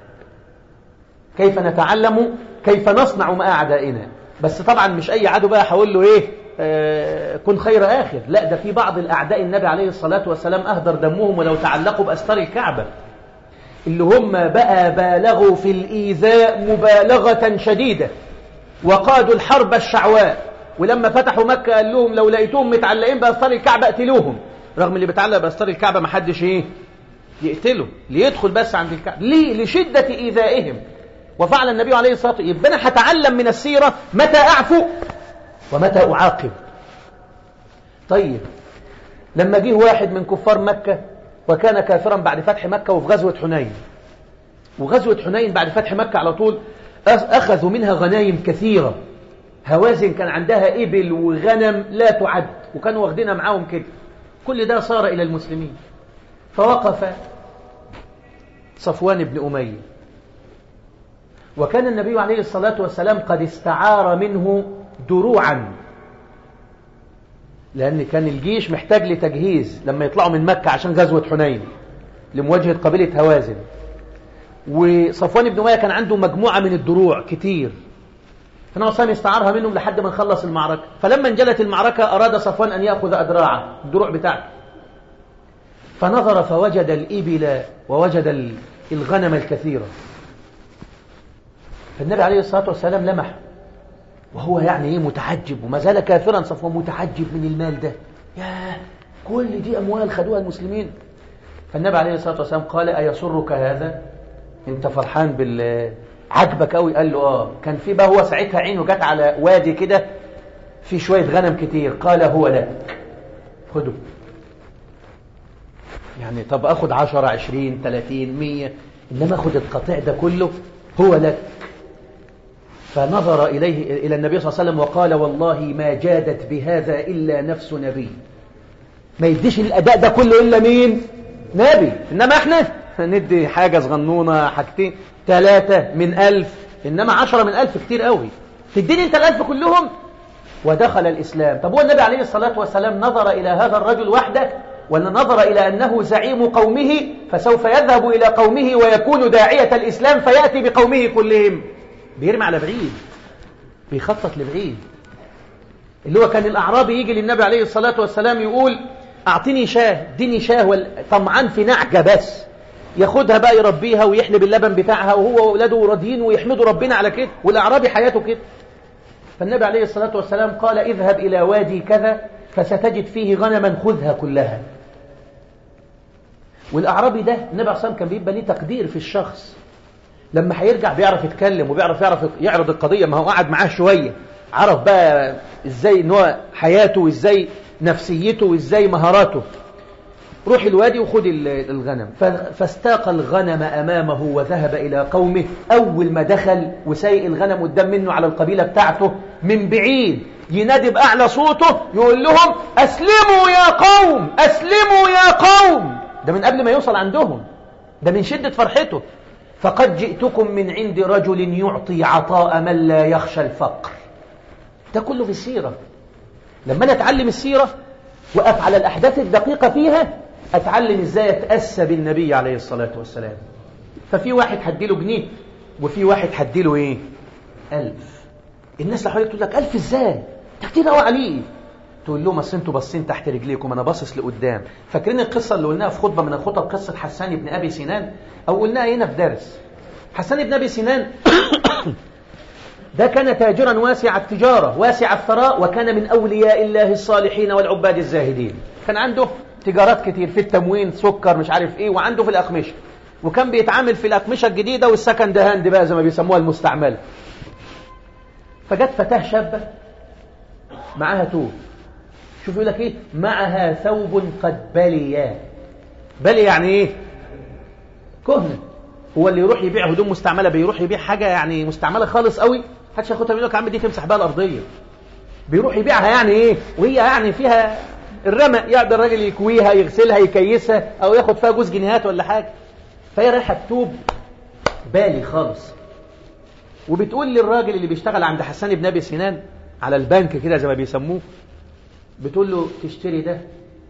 كيف نتعلم كيف نصنع مع أعدائنا بس طبعا مش أي عدو بقى حول له إيه آه كن خير آخر لا ده في بعض الأعداء النبي عليه الصلاة والسلام أهدر دمهم ولو تعلقوا بأستار الكعبة اللي هم بقى بالغوا في الإيذاء مبالغة شديدة وقادوا الحرب الشعواء ولما فتحوا مكة قال لهم لو لقيتوهم متعلقين بأستار الكعبة اقتلوهم رغم اللي بيتعلق بأستار الكعبة ما حدش ايه يقتله ليدخل بس عند الكعبة ليه لشدة إيذائهم وفعل النبي عليه الصلاة والسلام يبقى أنا هتعلم من السيرة متى أعفو ومتى أعاقب طيب لما جه واحد من كفار مكة وكان كافرا بعد فتح مكة وفي غزوة حنين وغزوة حنين بعد فتح مكة على طول أخذوا منها غنايم كثيرة هوازن كان عندها إبل وغنم لا تعد وكانوا واخدينها معاهم كده كل ده صار إلى المسلمين فوقف صفوان بن أمية وكان النبي عليه الصلاة والسلام قد استعار منه دروعا لأن كان الجيش محتاج لتجهيز لما يطلعوا من مكة عشان غزوة حنين لمواجهة قبيلة هوازن وصفوان بن أمية كان عنده مجموعة من الدروع كتير فالنبي صلى استعارها منهم لحد ما نخلص المعركة فلما انجلت المعركة أراد صفوان أن يأخذ أدراعه الدروع بتاعته فنظر فوجد الإبل ووجد الغنم الكثيرة فالنبي عليه الصلاة والسلام لمح وهو يعني ايه متحجب وما زال كافرا صفوان متحجب من المال ده ياه كل دي أموال خدوها المسلمين فالنبي عليه الصلاة والسلام قال أيسرك هذا انت فرحان بال عجبك قوي قال له اه كان في بقى هو ساعتها عينه جت على وادي كده في شوية غنم كتير قال هو لك خده يعني طب اخد عشرة عشرين تلاتين مية انما اخد القطيع ده كله هو لك فنظر إليه إلى النبي صلى الله عليه وسلم وقال والله ما جادت بهذا إلا نفس نبي ما يديش الأداء ده كله إلا مين نبي إنما إحنا ندي حاجة صغنونة حاجتين ثلاثة من ألف إنما عشرة من ألف كتير قوي تديني أنت الألف كلهم ودخل الإسلام طب هو النبي عليه الصلاة والسلام نظر إلى هذا الرجل وحده وأن نظر إلى أنه زعيم قومه فسوف يذهب إلى قومه ويكون داعية الإسلام فيأتي بقومه كلهم بيرمي على بعيد بيخطط لبعيد اللي هو كان الأعرابي يجي للنبي عليه الصلاة والسلام يقول أعطني شاه اديني شاه طمعان في نعجة بس ياخدها بقى يربيها ويحلب اللبن بتاعها وهو وأولاده راضيين ويحمدوا ربنا على كده والأعرابي حياته كده فالنبي عليه الصلاة والسلام قال اذهب إلى وادي كذا فستجد فيه غنما خذها كلها والأعرابي ده النبي عليه الصلاة والسلام كان بيبقى ليه تقدير في الشخص لما هيرجع بيعرف يتكلم وبيعرف يعرف يعرض القضية ما هو قعد معاه شوية عرف بقى ازاي ان هو حياته وازاي نفسيته وازاي مهاراته روح الوادي وخد الغنم فاستاق الغنم أمامه وذهب إلى قومه أول ما دخل وسايق الغنم قدام منه على القبيلة بتاعته من بعيد ينادي بأعلى صوته يقول لهم أسلموا يا قوم أسلموا يا قوم ده من قبل ما يوصل عندهم ده من شدة فرحته فقد جئتكم من عند رجل يعطي عطاء من لا يخشى الفقر ده كله في السيرة لما أنا أتعلم السيرة وأقف على الأحداث الدقيقة فيها أتعلم إزاي أتأسى بالنبي عليه الصلاة والسلام ففي واحد هديله جنيه وفي هدي هديله إيه ألف الناس اللي حواليك تقول لك ألف إزاي ده كتير قوي عليه تقول لهم اصل انتوا باصين تحت رجليكم انا باصص لقدام فاكرين القصه اللي قلناها في خطبه من الخطب قصه حسان بن ابي سنان او قلناها هنا في درس حسان بن ابي سنان ده كان تاجرا واسع التجاره واسع الثراء وكان من اولياء الله الصالحين والعباد الزاهدين كان عنده تجارات كتير في التموين سكر مش عارف ايه وعنده في الاقمشه وكان بيتعامل في الاقمشه الجديده والسكند هاند بقى زي ما بيسموها المستعمله فجت فتاه شابه معاها توب شوف يقول لك ايه معها ثوب قد بلي بلي يعني ايه كهنه هو اللي يروح يبيع هدوم مستعمله بيروح يبيع حاجه يعني مستعمله خالص قوي محدش ياخدها يقول لك يا عم دي تمسح بها الارضيه بيروح يبيعها يعني ايه وهي يعني فيها الرمق يقدر الراجل يكويها يغسلها يكيسها او ياخد فيها جوز جنيهات ولا حاجه فهي رايحه تتوب بالي خالص وبتقول للراجل اللي بيشتغل عند حسان بن ابي سنان على البنك كده زي ما بيسموه بتقول له تشتري ده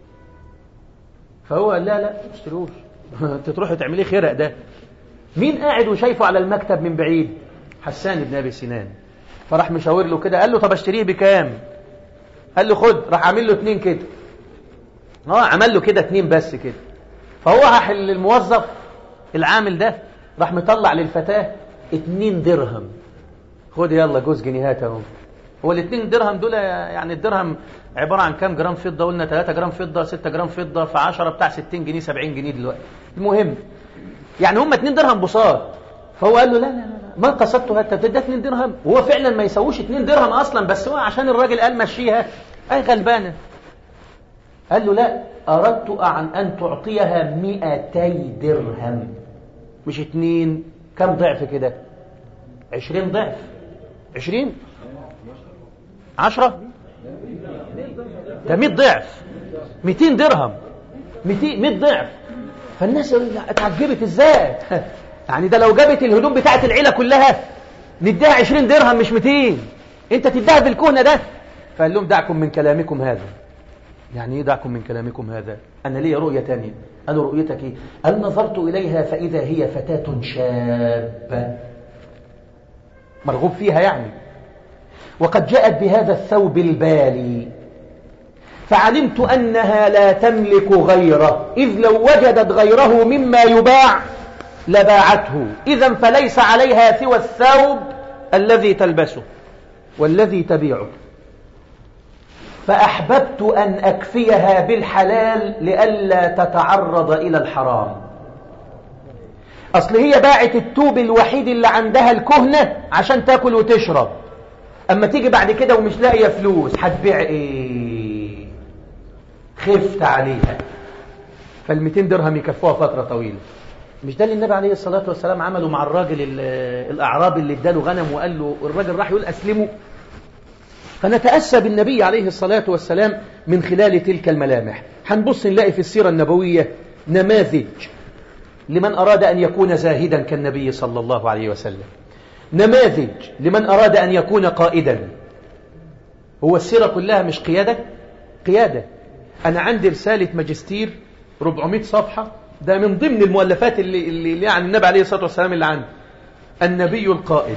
فهو قال لا لا ما تشتروش انت تروحي تعملي خرق ده مين قاعد وشايفه على المكتب من بعيد حسان بن ابي سنان فراح مشاور له كده قال له طب اشتريه بكام قال له خد راح عامل له اتنين كده اه عمل له كده اتنين بس كده فهو راح الموظف العامل ده راح مطلع للفتاة اتنين درهم خد يلا جوز جنيهات اهو هو الاتنين درهم دول يعني الدرهم عبارة عن كام جرام فضة قلنا 3 جرام فضة 6 جرام فضة في 10 بتاع 60 جنيه 70 جنيه دلوقتي المهم يعني هم 2 درهم بساط فهو قال له لا لا لا ما قصدته حتى ده 2 درهم وهو فعلا ما يسووش 2 درهم اصلا بس هو عشان الراجل قال مشيها اي غلبانه قال له لا اردت عن ان تعطيها 200 درهم مش 2 كم ضعف كده 20 ضعف 20 10 ده 100 ضعف 200 درهم 200 100 ضعف فالناس اتعجبت ازاي يعني ده لو جابت الهدوم بتاعت العيله كلها نديها 20 درهم مش 200 انت تديها بالكهنه ده فقال لهم دعكم من كلامكم هذا يعني ايه دعكم من كلامكم هذا انا لي رؤيه ثانيه قالوا رؤيتك ايه قال نظرت اليها فاذا هي فتاه شابه مرغوب فيها يعني وقد جاءت بهذا الثوب البالي فعلمت أنها لا تملك غيره إذ لو وجدت غيره مما يباع لباعته إذا فليس عليها سوى الثوب الذي تلبسه والذي تبيعه فأحببت أن أكفيها بالحلال لئلا تتعرض إلى الحرام أصل هي باعت التوب الوحيد اللي عندها الكهنة عشان تاكل وتشرب أما تيجي بعد كده ومش لاقية فلوس هتبيع إيه خفت عليها فالمتين درهم يكفوها فترة طويلة مش ده اللي النبي عليه الصلاة والسلام عمله مع الراجل الأعرابي اللي اداله غنم وقال له الراجل راح يقول أسلمه فنتأسى بالنبي عليه الصلاة والسلام من خلال تلك الملامح هنبص نلاقي في السيرة النبوية نماذج لمن أراد أن يكون زاهدا كالنبي صلى الله عليه وسلم نماذج لمن أراد أن يكون قائدا هو السيرة كلها مش قيادة قيادة أنا عندي رسالة ماجستير 400 صفحة ده من ضمن المؤلفات اللي, اللي يعني النبي عليه الصلاة والسلام اللي عنده النبي القائد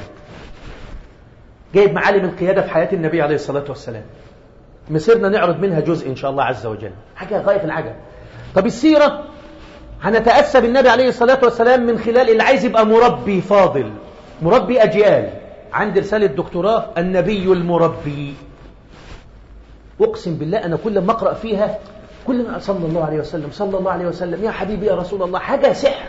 جايب معالم القيادة في حياة النبي عليه الصلاة والسلام مسيرنا نعرض منها جزء إن شاء الله عز وجل حاجة غاية في العجب طب السيرة هنتأسى بالنبي عليه الصلاة والسلام من خلال اللي عايز يبقى مربي فاضل مربي أجيال عندي رسالة دكتوراه النبي المربي أقسم بالله أنا كل ما أقرأ فيها كل ما صلى الله عليه وسلم صلى الله عليه وسلم يا حبيبي يا رسول الله حاجة سحر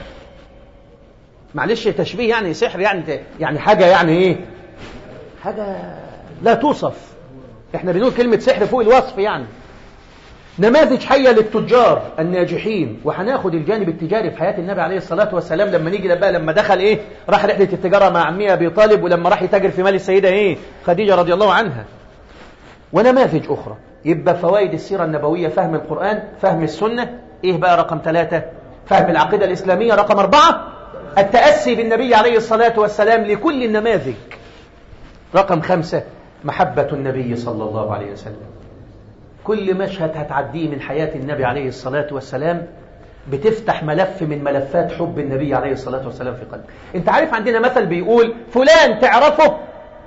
معلش تشبيه يعني سحر يعني يعني حاجة يعني ايه حاجة لا توصف احنا بنقول كلمة سحر فوق الوصف يعني نماذج حية للتجار الناجحين وهناخد الجانب التجاري في حياة النبي عليه الصلاة والسلام لما نيجي بقى لما دخل ايه راح رحلة التجارة مع عمية أبي طالب ولما راح يتاجر في مال السيدة ايه خديجة رضي الله عنها ونماذج أخرى يبقى فوائد السيرة النبوية فهم القرآن فهم السنة ايه بقى رقم ثلاثة فهم العقيدة الإسلامية رقم أربعة التأسي بالنبي عليه الصلاة والسلام لكل النماذج رقم خمسة محبة النبي صلى الله عليه وسلم كل مشهد هتعديه من حياة النبي عليه الصلاة والسلام بتفتح ملف من ملفات حب النبي عليه الصلاة والسلام في قلبك انت عارف عندنا مثل بيقول فلان تعرفه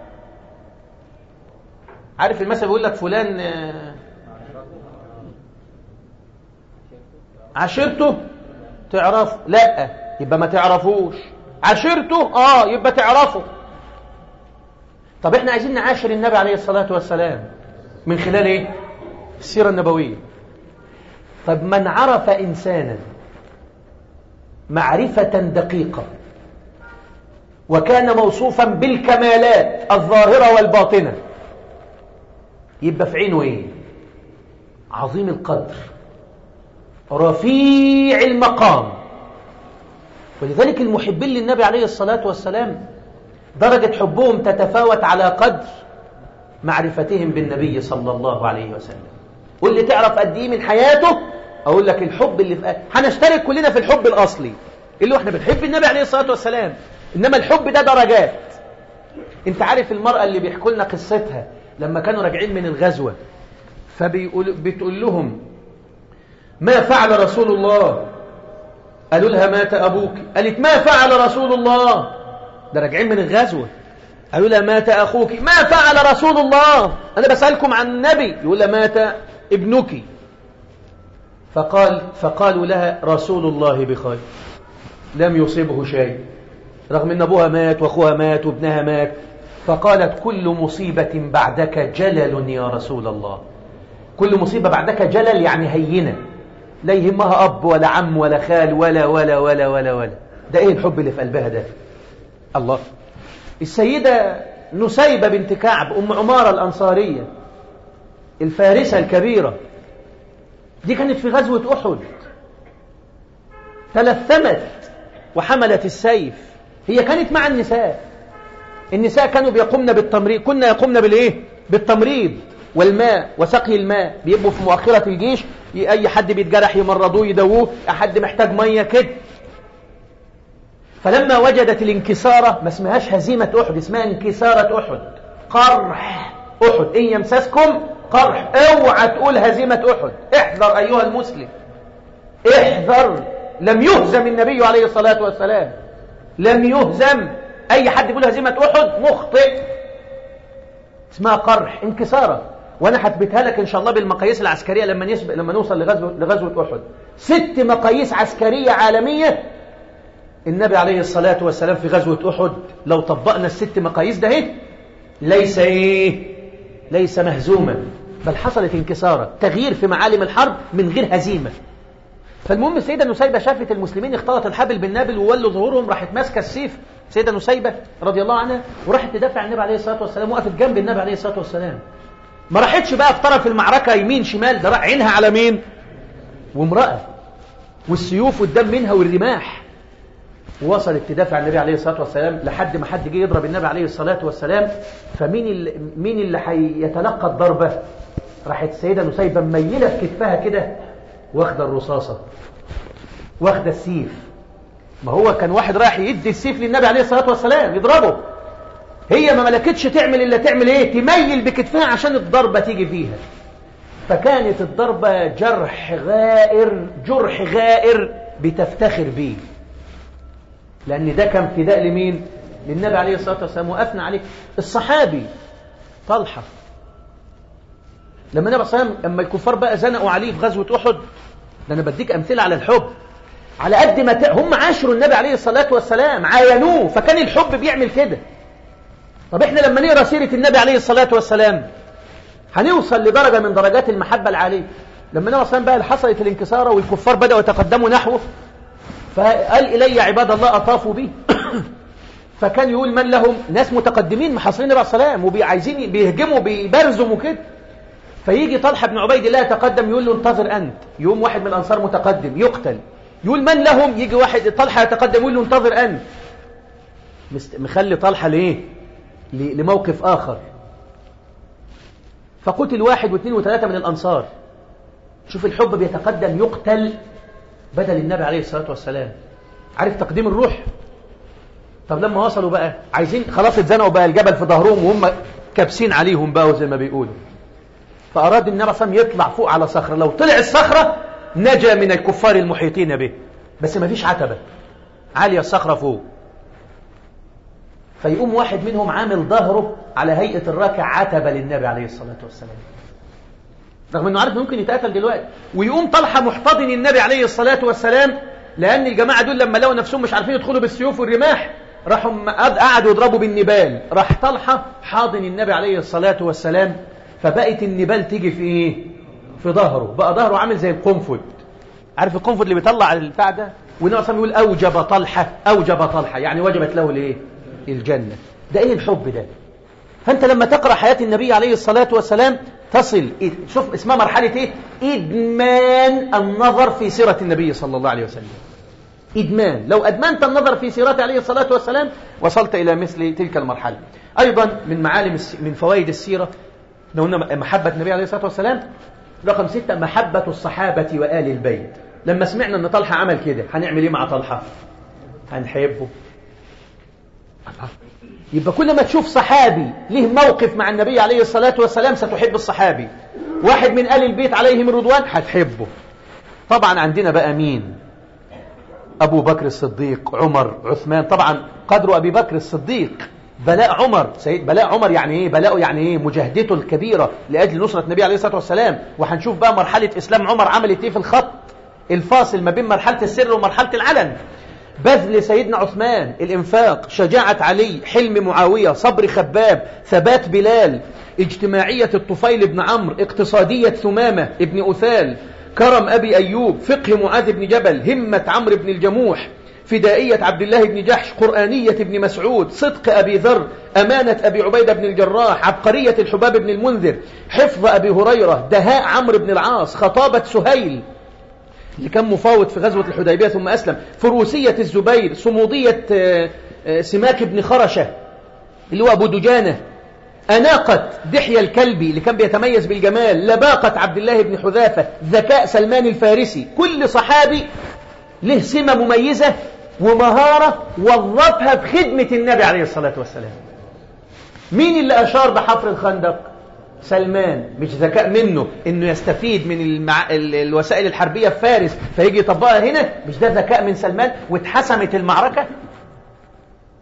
عارف المثل بيقول لك فلان عشرته تعرفه لا يبقى ما تعرفوش عشرته اه يبقى تعرفه طب احنا عايزين نعاشر النبي عليه الصلاة والسلام من خلال ايه السيرة النبوية طب من عرف إنسانا معرفة دقيقة وكان موصوفا بالكمالات الظاهرة والباطنة يبقى في عينه ايه عظيم القدر رفيع المقام ولذلك المحبين للنبي عليه الصلاة والسلام درجة حبهم تتفاوت على قدر معرفتهم بالنبي صلى الله عليه وسلم واللي تعرف قد ايه من حياته اقول لك الحب اللي في هنشترك كلنا في الحب الاصلي اللي هو احنا بنحب النبي عليه الصلاه والسلام انما الحب ده درجات انت عارف المراه اللي بيحكوا لنا قصتها لما كانوا راجعين من الغزوه فبيقول بتقول لهم ما فعل رسول الله قالوا لها مات ابوك قالت ما فعل رسول الله ده راجعين من الغزوه قالوا لها مات اخوك ما فعل رسول الله انا بسالكم عن النبي يقول لها مات ابنك فقال فقالوا لها رسول الله بخير لم يصيبه شيء رغم ان ابوها مات واخوها مات وابنها مات فقالت كل مصيبة بعدك جلل يا رسول الله كل مصيبة بعدك جلل يعني هينة لا يهمها أب ولا عم ولا خال ولا ولا ولا ولا ولا ده ايه الحب اللي في قلبها ده الله السيدة نسيبة بنت كعب أم عمارة الأنصارية الفارسة الكبيرة دي كانت في غزوة أحد تلثمت وحملت السيف هي كانت مع النساء النساء كانوا بيقومن بالتمريض كنا يقومن بالإيه بالتمريض والماء وسقي الماء بيبقوا في مؤخرة الجيش أي حد بيتجرح يمرضوه يدووه حد محتاج مية كده فلما وجدت الانكسارة ما اسمهاش هزيمة أحد اسمها انكسارة أحد قرح أحد إن يمسسكم قرح اوعى تقول هزيمة أحد احذر أيها المسلم احذر لم يهزم النبي عليه الصلاة والسلام لم يهزم أي حد يقول هزيمة أحد مخطئ اسمها قرح انكسارة وانا هثبتها لك ان شاء الله بالمقاييس العسكرية لما نسبق لما نوصل لغزوة لغزوة احد ست مقاييس عسكرية عالمية النبي عليه الصلاة والسلام في غزوة احد لو طبقنا الست مقاييس ده ايه ليس ايه ليس مهزوما بل حصلت انكسارة تغيير في معالم الحرب من غير هزيمة فالمهم السيدة نسيبة شافت المسلمين اختلط الحبل بالنابل وولوا ظهورهم راحت ماسكة السيف سيدة نسيبة رضي الله عنها وراحت تدافع عن النبي عليه الصلاة والسلام وقفت جنب النبي عليه الصلاة والسلام ما راحتش بقى في طرف المعركة يمين شمال ده عينها على مين وامرأة والسيوف قدام منها والرماح ووصلت تدافع عن النبي عليه الصلاة والسلام لحد ما حد جه يضرب النبي عليه الصلاة والسلام فمين اللي مين اللي هيتلقى الضربة راحت السيدة نسيبة مميلة في كتفها كده واخدة الرصاصة واخدة السيف ما هو كان واحد رايح يدي السيف للنبي عليه الصلاة والسلام يضربه هي ما ملكتش تعمل إلا تعمل إيه تميل بكتفها عشان الضربة تيجي فيها فكانت الضربة جرح غائر جرح غائر بتفتخر به لأن ده كان فداء لمين للنبي عليه الصلاة والسلام وقفنا عليه الصحابي طلحة لما النبي صلى الله عليه وسلم لما الكفار بقى زنقوا عليه في غزوة أحد ده أنا بديك أمثلة على الحب على قد ما ت... هم عاشروا النبي عليه الصلاة والسلام عاينوه فكان الحب بيعمل كده طب احنا لما نقرا سيرة النبي عليه الصلاة والسلام هنوصل لدرجة من درجات المحبة العالية لما النبي صلى الله عليه وسلم بقى حصلت الانكسارة والكفار بدأوا يتقدموا نحوه فقال إلي عباد الله أطافوا بي فكان يقول من لهم ناس متقدمين محاصرين النبي عليه السلام وعايزين بيهجموا بيبرزوا وكده فيجي طلحة بن عبيد الله يتقدم يقول له انتظر أنت يوم واحد من الأنصار متقدم يقتل يقول من لهم يجي واحد طلحة يتقدم يقول له انتظر أنت مخلي طلحة ليه لموقف آخر فقتل واحد واثنين وثلاثة من الأنصار شوف الحب بيتقدم يقتل بدل النبي عليه الصلاة والسلام عارف تقديم الروح طب لما وصلوا بقى عايزين خلاص اتزنقوا بقى الجبل في ظهرهم وهم كابسين عليهم بقى زي ما بيقولوا فأراد النبي صلى الله عليه وسلم يطلع فوق على صخرة لو طلع الصخرة نجا من الكفار المحيطين به بس ما فيش عتبة عالية الصخرة فوق فيقوم واحد منهم عامل ظهره على هيئة الراكع عتبة للنبي عليه الصلاة والسلام رغم انه عارف ممكن يتقتل دلوقتي ويقوم طلحة محتضن النبي عليه الصلاة والسلام لأن الجماعة دول لما لقوا نفسهم مش عارفين يدخلوا بالسيوف والرماح راحوا قعدوا يضربوا بالنبال راح طلحة حاضن النبي عليه الصلاة والسلام فبقت النبال تيجي في ايه في ظهره بقى ظهره عامل زي القنفذ عارف القنفذ اللي بيطلع البتاع ده والنبي صلى الله عليه وسلم يقول اوجب طلحه اوجب طلحه يعني وجبت له الايه الجنه ده ايه الحب ده فانت لما تقرا حياه النبي عليه الصلاه والسلام تصل شوف اسمها مرحله ايه ادمان النظر في سيره النبي صلى الله عليه وسلم ادمان لو ادمنت النظر في سيرته عليه الصلاه والسلام وصلت الى مثل تلك المرحله ايضا من معالم من فوائد السيره لو قلنا محبة النبي عليه الصلاة والسلام رقم ستة محبة الصحابة وآل البيت لما سمعنا أن طلحة عمل كده هنعمل إيه مع طلحة هنحبه يبقى كل ما تشوف صحابي له موقف مع النبي عليه الصلاة والسلام ستحب الصحابي واحد من آل البيت عليهم الرضوان هتحبه طبعا عندنا بقى مين أبو بكر الصديق عمر عثمان طبعا قدر أبي بكر الصديق بلاء عمر سيد بلاء عمر يعني ايه بلاءه يعني ايه مجاهدته الكبيرة لأجل نصرة النبي عليه الصلاة والسلام وهنشوف بقى مرحلة إسلام عمر عملت ايه في الخط الفاصل ما بين مرحلة السر ومرحلة العلن بذل سيدنا عثمان الإنفاق شجاعة علي حلم معاوية صبر خباب ثبات بلال اجتماعية الطفيل بن عمرو اقتصادية ثمامة ابن أثال كرم أبي أيوب فقه معاذ بن جبل همة عمرو بن الجموح فدائية عبد الله بن جحش قرآنية ابن مسعود صدق أبي ذر أمانة أبي عبيدة بن الجراح عبقرية الحباب بن المنذر حفظ أبي هريرة دهاء عمرو بن العاص خطابة سهيل اللي كان مفاوض في غزوة الحديبية ثم أسلم فروسية الزبير صمودية سماك بن خرشة اللي هو أبو دجانة أناقة دحية الكلبي اللي كان بيتميز بالجمال لباقة عبد الله بن حذافة ذكاء سلمان الفارسي كل صحابي له سمة مميزة ومهارة وظفها في خدمة النبي عليه الصلاة والسلام مين اللي أشار بحفر الخندق سلمان مش ذكاء منه انه يستفيد من المع... الوسائل الحربية في فارس فيجي يطبقها هنا مش ده ذكاء من سلمان واتحسمت المعركة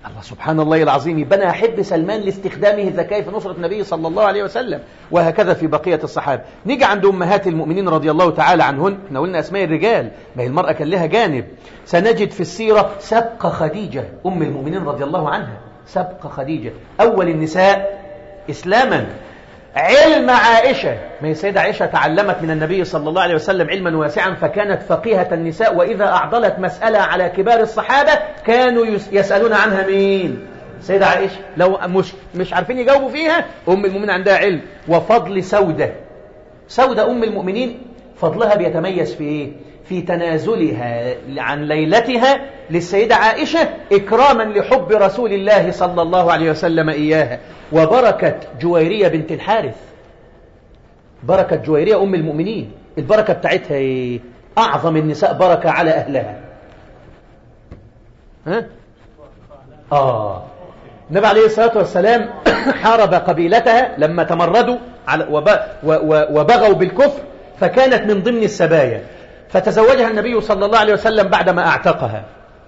الله سبحان الله العظيم يبقى أنا أحب سلمان لاستخدامه الذكاء في نصرة النبي صلى الله عليه وسلم وهكذا في بقية الصحابة نيجي عند أمهات المؤمنين رضي الله تعالى عنهن احنا قلنا أسماء الرجال ما هي المرأة كان لها جانب سنجد في السيرة سبق خديجة أم المؤمنين رضي الله عنها سبق خديجة أول النساء إسلاما علم عائشة ما هي سيدة عائشة تعلمت من النبي صلى الله عليه وسلم علما واسعا فكانت فقيهة النساء وإذا أعضلت مسألة على كبار الصحابة كانوا يسألون عنها مين سيدة عائشة لو مش, مش عارفين يجاوبوا فيها أم المؤمنين عندها علم وفضل سودة سودة أم المؤمنين فضلها بيتميز في إيه في تنازلها عن ليلتها للسيدة عائشة إكراما لحب رسول الله صلى الله عليه وسلم إياها وبركة جويرية بنت الحارث بركة جويرية أم المؤمنين البركة بتاعتها إيه؟ أعظم النساء بركة على أهلها ها؟ آه النبي عليه الصلاة والسلام حارب قبيلتها لما تمردوا على وبغوا بالكفر فكانت من ضمن السبايا فتزوجها النبي صلى الله عليه وسلم بعدما أعتقها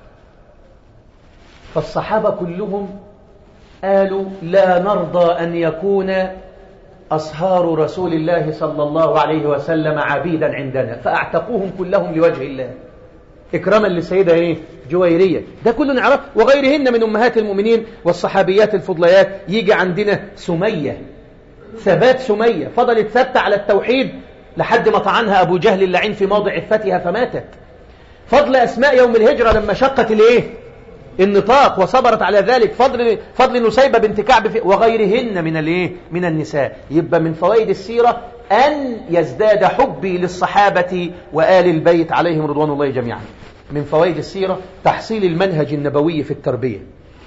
فالصحابة كلهم قالوا لا نرضى أن يكون أصهار رسول الله صلى الله عليه وسلم عبيدا عندنا فأعتقوهم كلهم لوجه الله إكراما للسيدة إيه؟ جويرية ده كله نعرف وغيرهن من أمهات المؤمنين والصحابيات الفضليات يجي عندنا سمية ثبات سمية فضلت ثابتة على التوحيد لحد ما طعنها أبو جهل اللعين في موضع عفتها فماتت فضل أسماء يوم الهجرة لما شقت الإيه النطاق وصبرت على ذلك فضل فضل نسيبة بنت كعب وغيرهن من الايه من النساء يبقى من فوائد السيرة أن يزداد حبي للصحابة وآل البيت عليهم رضوان الله جميعا من فوائد السيرة تحصيل المنهج النبوي في التربية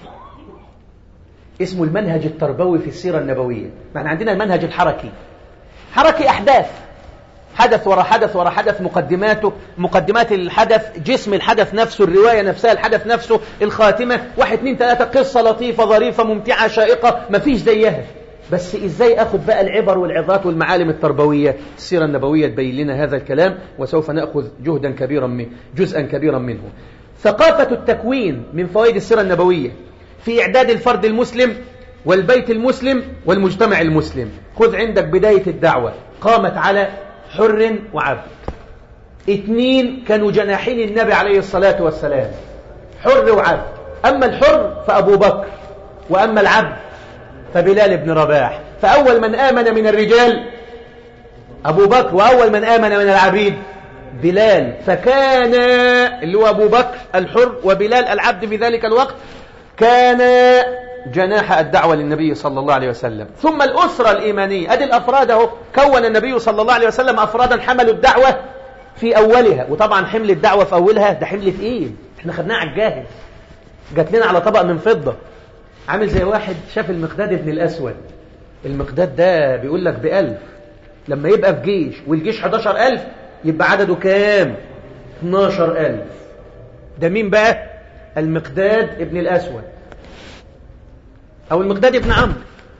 اسمه المنهج التربوي في السيرة النبوية معنى عندنا المنهج الحركي حركي أحداث حدث ورا حدث ورا حدث مقدماته مقدمات الحدث جسم الحدث نفسه الرواية نفسها الحدث نفسه الخاتمة واحد اتنين تلاتة قصة لطيفة ظريفة ممتعة شائقة مفيش زيها بس ازاي اخذ بقى العبر والعظات والمعالم التربوية السيرة النبوية تبين لنا هذا الكلام وسوف نأخذ جهدا كبيرا منه جزءا كبيرا منه ثقافة التكوين من فوائد السيرة النبوية في إعداد الفرد المسلم والبيت المسلم والمجتمع المسلم خذ عندك بداية الدعوة قامت على حر وعبد اثنين كانوا جناحين النبي عليه الصلاة والسلام حر وعبد أما الحر فأبو بكر وأما العبد فبلال بن رباح فأول من آمن من الرجال أبو بكر وأول من آمن من العبيد بلال فكان اللي هو أبو بكر الحر وبلال العبد في ذلك الوقت كان جناح الدعوة للنبي صلى الله عليه وسلم ثم الأسرة الإيمانية أدي الأفراد أهو كون النبي صلى الله عليه وسلم أفرادا حملوا الدعوة في أولها وطبعا حمل الدعوة في أولها ده حمل ثقيل احنا خدناه على الجاهز جات لنا على طبق من فضة عامل زي واحد شاف المقداد ابن الأسود المقداد ده بيقول لك بألف لما يبقى في جيش والجيش 11000 يبقى عدده كام 12000 ده مين بقى المقداد ابن الأسود أو المقداد ابن عمرو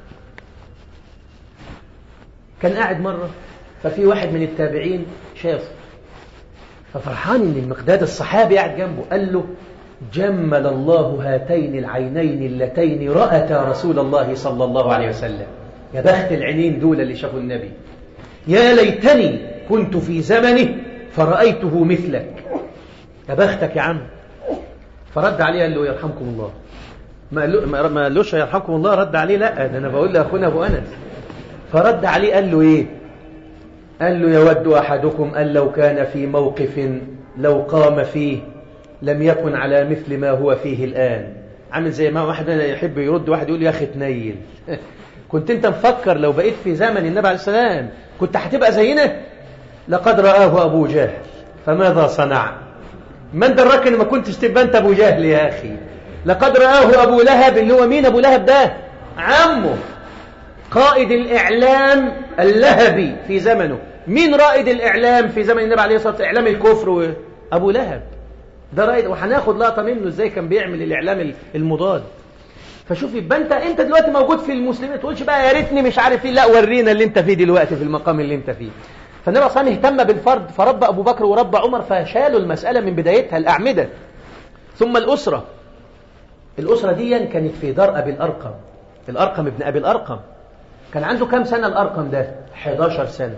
كان قاعد مرة ففي واحد من التابعين شافه ففرحان ان المقداد الصحابي قاعد جنبه قال له جمل الله هاتين العينين اللتين رأتا رسول الله صلى الله عليه وسلم يا بخت العينين دول اللي شافوا النبي يا ليتني كنت في زمنه فرأيته مثلك يا بختك يا عم فرد عليه قال له يرحمكم الله ما قالوش يرحمكم الله رد عليه لا ده انا بقول لاخونا ابو انس فرد عليه قال له ايه قال له يود احدكم ان لو كان في موقف لو قام فيه لم يكن على مثل ما هو فيه الان عامل زي ما واحد يحب يرد واحد يقول يا اخي تنيل كنت انت مفكر لو بقيت في زمن النبي عليه السلام كنت هتبقى زينا لقد رآه ابو جهل فماذا صنع من دراك ان ما كنتش تبقى انت ابو جهل يا اخي لقد رآه أبو لهب اللي هو مين أبو لهب ده عمه قائد الإعلام اللهبي في زمنه مين رائد الإعلام في زمن النبي عليه الصلاة والسلام إعلام الكفر أبو لهب ده رائد وهناخد لقطة منه إزاي كان بيعمل الإعلام المضاد فشوف يبقى انت انت دلوقتي موجود في المسلمين ما تقولش بقى يا ريتني مش عارف ايه لا ورينا اللي انت فيه دلوقتي في المقام اللي انت فيه فالنبي صلى الله عليه وسلم اهتم بالفرد فربى ابو بكر وربى عمر فشالوا المساله من بدايتها الاعمده ثم الاسره الأسرة دي كانت في دار أبي الأرقم الأرقم ابن أبي الأرقم كان عنده كام سنة الأرقم ده 11 سنة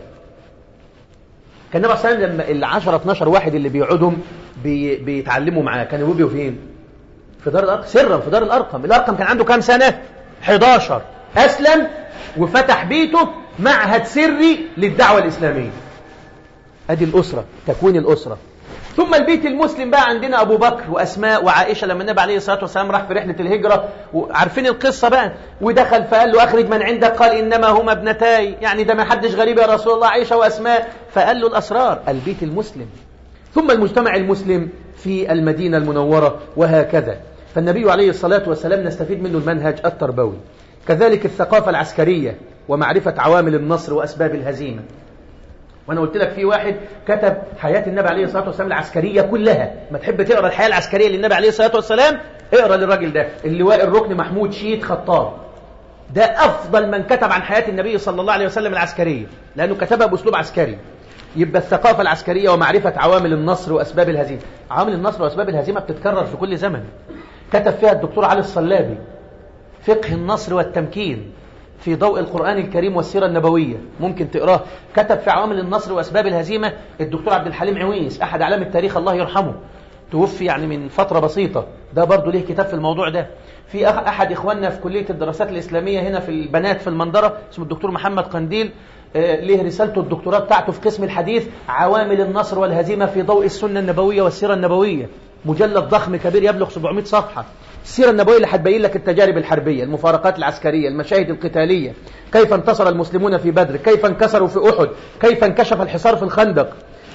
كان النبي صلى الله عليه وسلم لما ال 10 12 واحد اللي بيقعدهم بي بيتعلموا معاه كانوا بيبقوا فين في دار الأرقم سرا في دار الأرقم الأرقم كان عنده كام سنة 11 أسلم وفتح بيته معهد سري للدعوة الإسلامية أدي الأسرة تكوين الأسرة ثم البيت المسلم بقى عندنا أبو بكر وأسماء وعائشة لما النبي عليه الصلاة والسلام راح في رحلة الهجرة وعارفين القصة بقى ودخل فقال له أخرج من عندك قال إنما هما ابنتاي يعني ده ما حدش غريب يا رسول الله عائشة وأسماء فقال له الأسرار البيت المسلم ثم المجتمع المسلم في المدينة المنورة وهكذا فالنبي عليه الصلاة والسلام نستفيد منه المنهج التربوي كذلك الثقافة العسكرية ومعرفة عوامل النصر وأسباب الهزيمة وانا قلت لك في واحد كتب حياة النبي عليه الصلاة والسلام العسكرية كلها ما تحب تقرأ الحياة العسكرية للنبي عليه الصلاة والسلام اقرأ للراجل ده اللواء الركن محمود شيد خطاب ده أفضل من كتب عن حياة النبي صلى الله عليه وسلم العسكرية لأنه كتبها بأسلوب عسكري يبقى الثقافة العسكرية ومعرفة عوامل النصر وأسباب الهزيمة عوامل النصر وأسباب الهزيمة بتتكرر في كل زمن كتب فيها الدكتور علي الصلابي فقه النصر والتمكين في ضوء القرآن الكريم والسيرة النبوية ممكن تقراه كتب في عوامل النصر وأسباب الهزيمة الدكتور عبد الحليم عويس أحد أعلام التاريخ الله يرحمه توفي يعني من فترة بسيطة ده برضه ليه كتاب في الموضوع ده في أحد إخواننا في كلية الدراسات الإسلامية هنا في البنات في المنظرة اسمه الدكتور محمد قنديل ليه رسالته الدكتوراه بتاعته في قسم الحديث عوامل النصر والهزيمة في ضوء السنة النبوية والسيرة النبوية مجلد ضخم كبير يبلغ 700 صفحة السيرة النبوية اللي هتبين لك التجارب الحربية المفارقات العسكرية المشاهد القتالية كيف انتصر المسلمون في بدر كيف انكسروا في أحد كيف انكشف الحصار في الخندق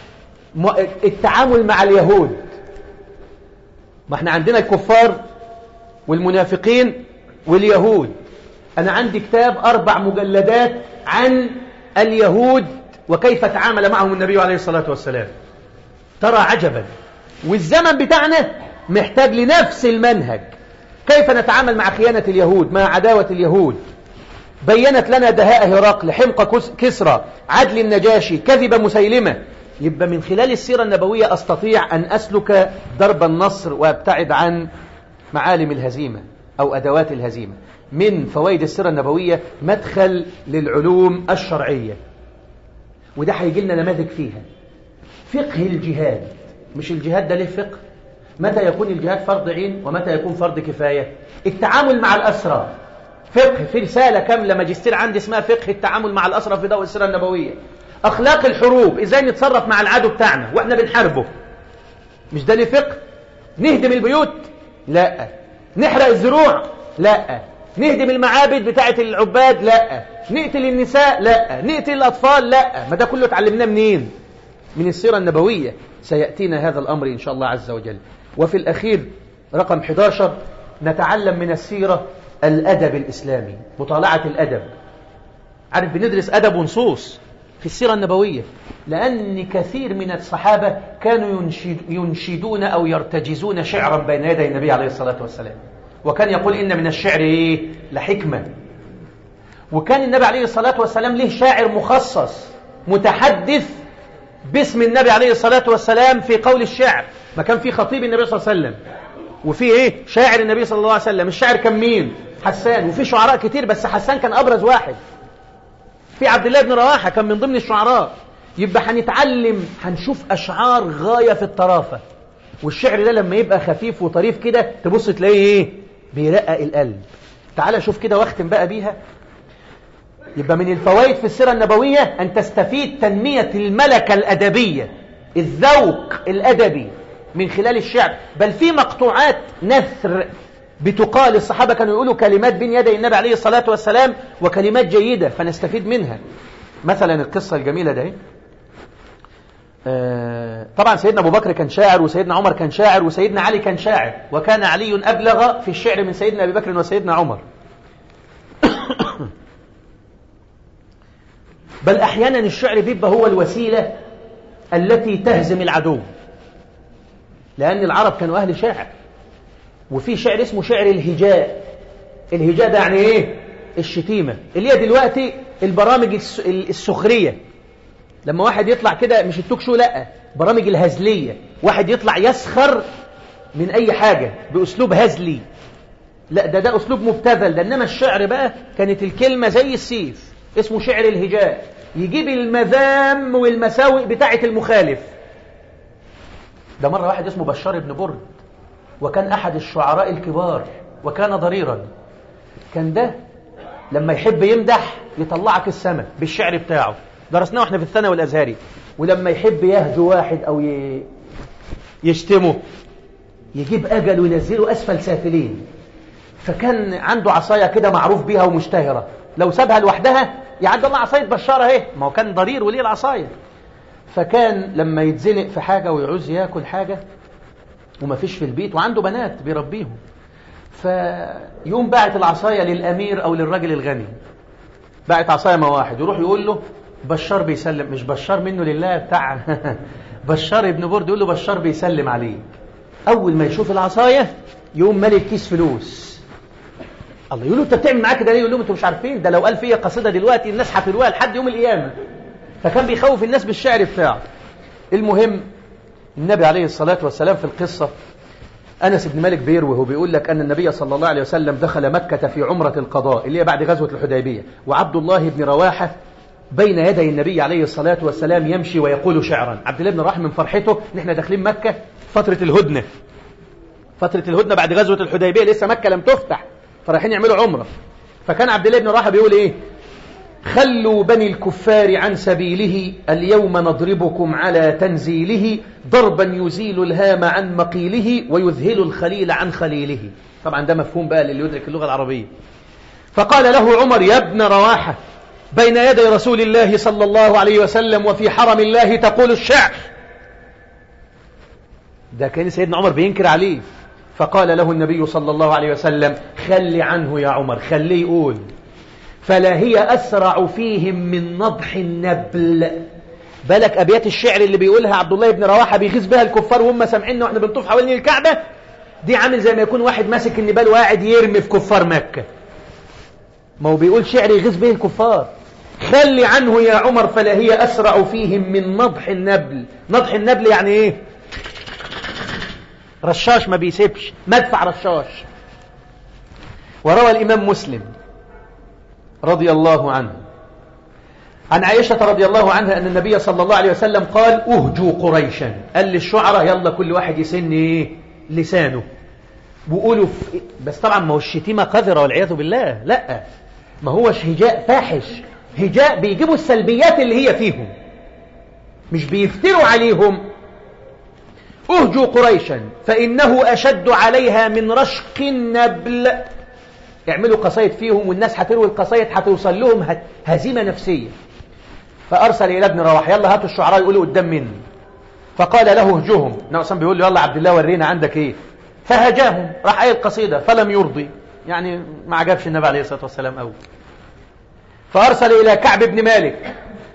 التعامل مع اليهود ما احنا عندنا الكفار والمنافقين واليهود أنا عندي كتاب أربع مجلدات عن اليهود وكيف تعامل معهم النبي عليه الصلاة والسلام ترى عجبا والزمن بتاعنا محتاج لنفس المنهج كيف نتعامل مع خيانة اليهود مع عداوة اليهود بينت لنا دهاء هرقل حمق كسرى عدل النجاشي كذب مسيلمة يبقى من خلال السيرة النبوية أستطيع أن أسلك درب النصر وأبتعد عن معالم الهزيمة أو أدوات الهزيمة من فوائد السيرة النبوية مدخل للعلوم الشرعية وده هيجي لنا نماذج فيها فقه الجهاد مش الجهاد ده له فقه متى يكون الجهاد فرض عين ومتى يكون فرض كفاية التعامل مع الأسرى فقه في رسالة كاملة ماجستير عندي اسمها فقه التعامل مع الأسرى في ضوء السيرة النبوية أخلاق الحروب إزاي نتصرف مع العدو بتاعنا وإحنا بنحاربه مش ده ليه فقه نهدم البيوت لا نحرق الزروع لا نهدم المعابد بتاعة العباد لا نقتل النساء لا نقتل الأطفال لا ما ده كله اتعلمناه منين من السيرة النبوية سيأتينا هذا الأمر إن شاء الله عز وجل وفي الأخير رقم 11 نتعلم من السيرة الأدب الإسلامي مطالعة الأدب عارف بندرس أدب ونصوص في السيرة النبوية لأن كثير من الصحابة كانوا ينشد ينشدون أو يرتجزون شعرا بين يدي النبي عليه الصلاة والسلام وكان يقول إن من الشعر إيه؟ لحكمة وكان النبي عليه الصلاة والسلام له شاعر مخصص متحدث باسم النبي عليه الصلاة والسلام في قول الشعر ما كان في خطيب النبي صلى الله عليه وسلم وفي ايه شاعر النبي صلى الله عليه وسلم الشاعر كان مين حسان وفي شعراء كتير بس حسان كان أبرز واحد في عبد الله بن رواحة كان من ضمن الشعراء يبقى هنتعلم هنشوف أشعار غاية في الطرافة والشعر ده لما يبقى خفيف وطريف كده تبص تلاقيه ايه بيرقق القلب تعال شوف كده واختم بقى بيها يبقى من الفوائد في السيرة النبوية أن تستفيد تنمية الملكة الأدبية الذوق الأدبي من خلال الشعر بل في مقطوعات نثر بتقال الصحابة كانوا يقولوا كلمات بين يدي النبي عليه الصلاة والسلام وكلمات جيدة فنستفيد منها مثلا القصة الجميلة ده آه طبعا سيدنا أبو بكر كان شاعر وسيدنا عمر كان شاعر وسيدنا علي كان شاعر وكان علي أبلغ في الشعر من سيدنا أبي بكر وسيدنا عمر بل أحيانا الشعر بيبقى هو الوسيلة التي تهزم العدو لأن العرب كانوا أهل شعر وفي شعر اسمه شعر الهجاء الهجاء ده يعني إيه الشتيمة اللي هي دلوقتي البرامج السخرية لما واحد يطلع كده مش التوك شو لا برامج الهزلية واحد يطلع يسخر من أي حاجة بأسلوب هزلي لا ده ده أسلوب مبتذل ده إنما الشعر بقى كانت الكلمة زي السيف اسمه شعر الهجاء يجيب المذام والمساوئ بتاعة المخالف ده مرة واحد اسمه بشار بن برد وكان أحد الشعراء الكبار وكان ضريرا كان ده لما يحب يمدح يطلعك السماء بالشعر بتاعه درسناه احنا في الثانوي الأزهري ولما يحب يهجو واحد أو ي... يشتمه يجيب أجل وينزله أسفل سافلين فكان عنده عصاية كده معروف بيها ومشتهرة لو سابها لوحدها يعد الله عصاية بشار اهي ما هو كان ضرير وليه العصاية فكان لما يتزنق في حاجة ويعوز ياكل حاجة وما فيش في البيت وعنده بنات بيربيهم فيوم باعت العصاية للأمير أو للراجل الغني باعت عصاية ما واحد يروح يقول له بشار بيسلم مش بشار منه لله بتاع بشار ابن برد يقول له بشار بيسلم عليه أول ما يشوف العصاية يقوم مالي كيس فلوس الله يقول له انت بتعمل معاك ده ليه يقول لهم انتوا مش عارفين ده لو قال فيا قصيده دلوقتي الناس حفروها لحد يوم القيامه فكان بيخوف الناس بالشعر بتاعه المهم النبي عليه الصلاه والسلام في القصه انس بن مالك بيروي وهو بيقول لك ان النبي صلى الله عليه وسلم دخل مكه في عمره القضاء اللي هي بعد غزوه الحديبيه وعبد الله بن رواحه بين يدي النبي عليه الصلاه والسلام يمشي ويقول شعرا عبد الله بن رواحه من فرحته ان احنا داخلين مكه فتره الهدنه فتره الهدنه بعد غزوه الحديبيه لسه مكه لم تفتح فرايحين يعملوا عمرة فكان عبد الله بن رواحه بيقول ايه خلوا بني الكفار عن سبيله اليوم نضربكم على تنزيله ضربا يزيل الهام عن مقيله ويذهل الخليل عن خليله طبعا ده مفهوم بقى للي يدرك اللغة العربية فقال له عمر يا ابن رواحة بين يدي رسول الله صلى الله عليه وسلم وفي حرم الله تقول الشعر ده كان سيدنا عمر بينكر عليه فقال له النبي صلى الله عليه وسلم خل عنه يا عمر خليه يقول فلا هي أسرع فيهم من نضح النبل بالك أبيات الشعر اللي بيقولها عبد الله بن رواحة بيغيظ بها الكفار وهم سامعيننا واحنا بنطوف حوالين الكعبة دي عامل زي ما يكون واحد ماسك النبال وقاعد يرمي في كفار مكة ما هو بيقول شعر يغيظ به الكفار خلي عنه يا عمر فلا هي أسرع فيهم من نضح النبل نضح النبل يعني ايه رشاش ما بيسيبش مدفع رشاش وروى الإمام مسلم رضي الله عنه عن عائشة رضي الله عنها أن النبي صلى الله عليه وسلم قال أهجوا قريشا قال للشعراء يلا كل واحد يسن إيه لسانه بيقولوا في... بس طبعا ما هو الشتيمة قذرة والعياذ بالله لا ما هوش هجاء فاحش هجاء بيجيبوا السلبيات اللي هي فيهم مش بيفتروا عليهم اهجوا قريشا فإنه أشد عليها من رشق النبل اعملوا قصايد فيهم والناس هتروي القصايد هتوصل لهم هزيمة نفسية فأرسل إلى ابن رواح يلا هاتوا الشعراء يقولوا قدام مني فقال له اهجهم نعصم بيقول له يلا عبد الله ورينا عندك ايه فهجاهم راح قايل قصيدة فلم يرضي يعني ما عجبش النبي عليه الصلاة والسلام أول فأرسل إلى كعب بن مالك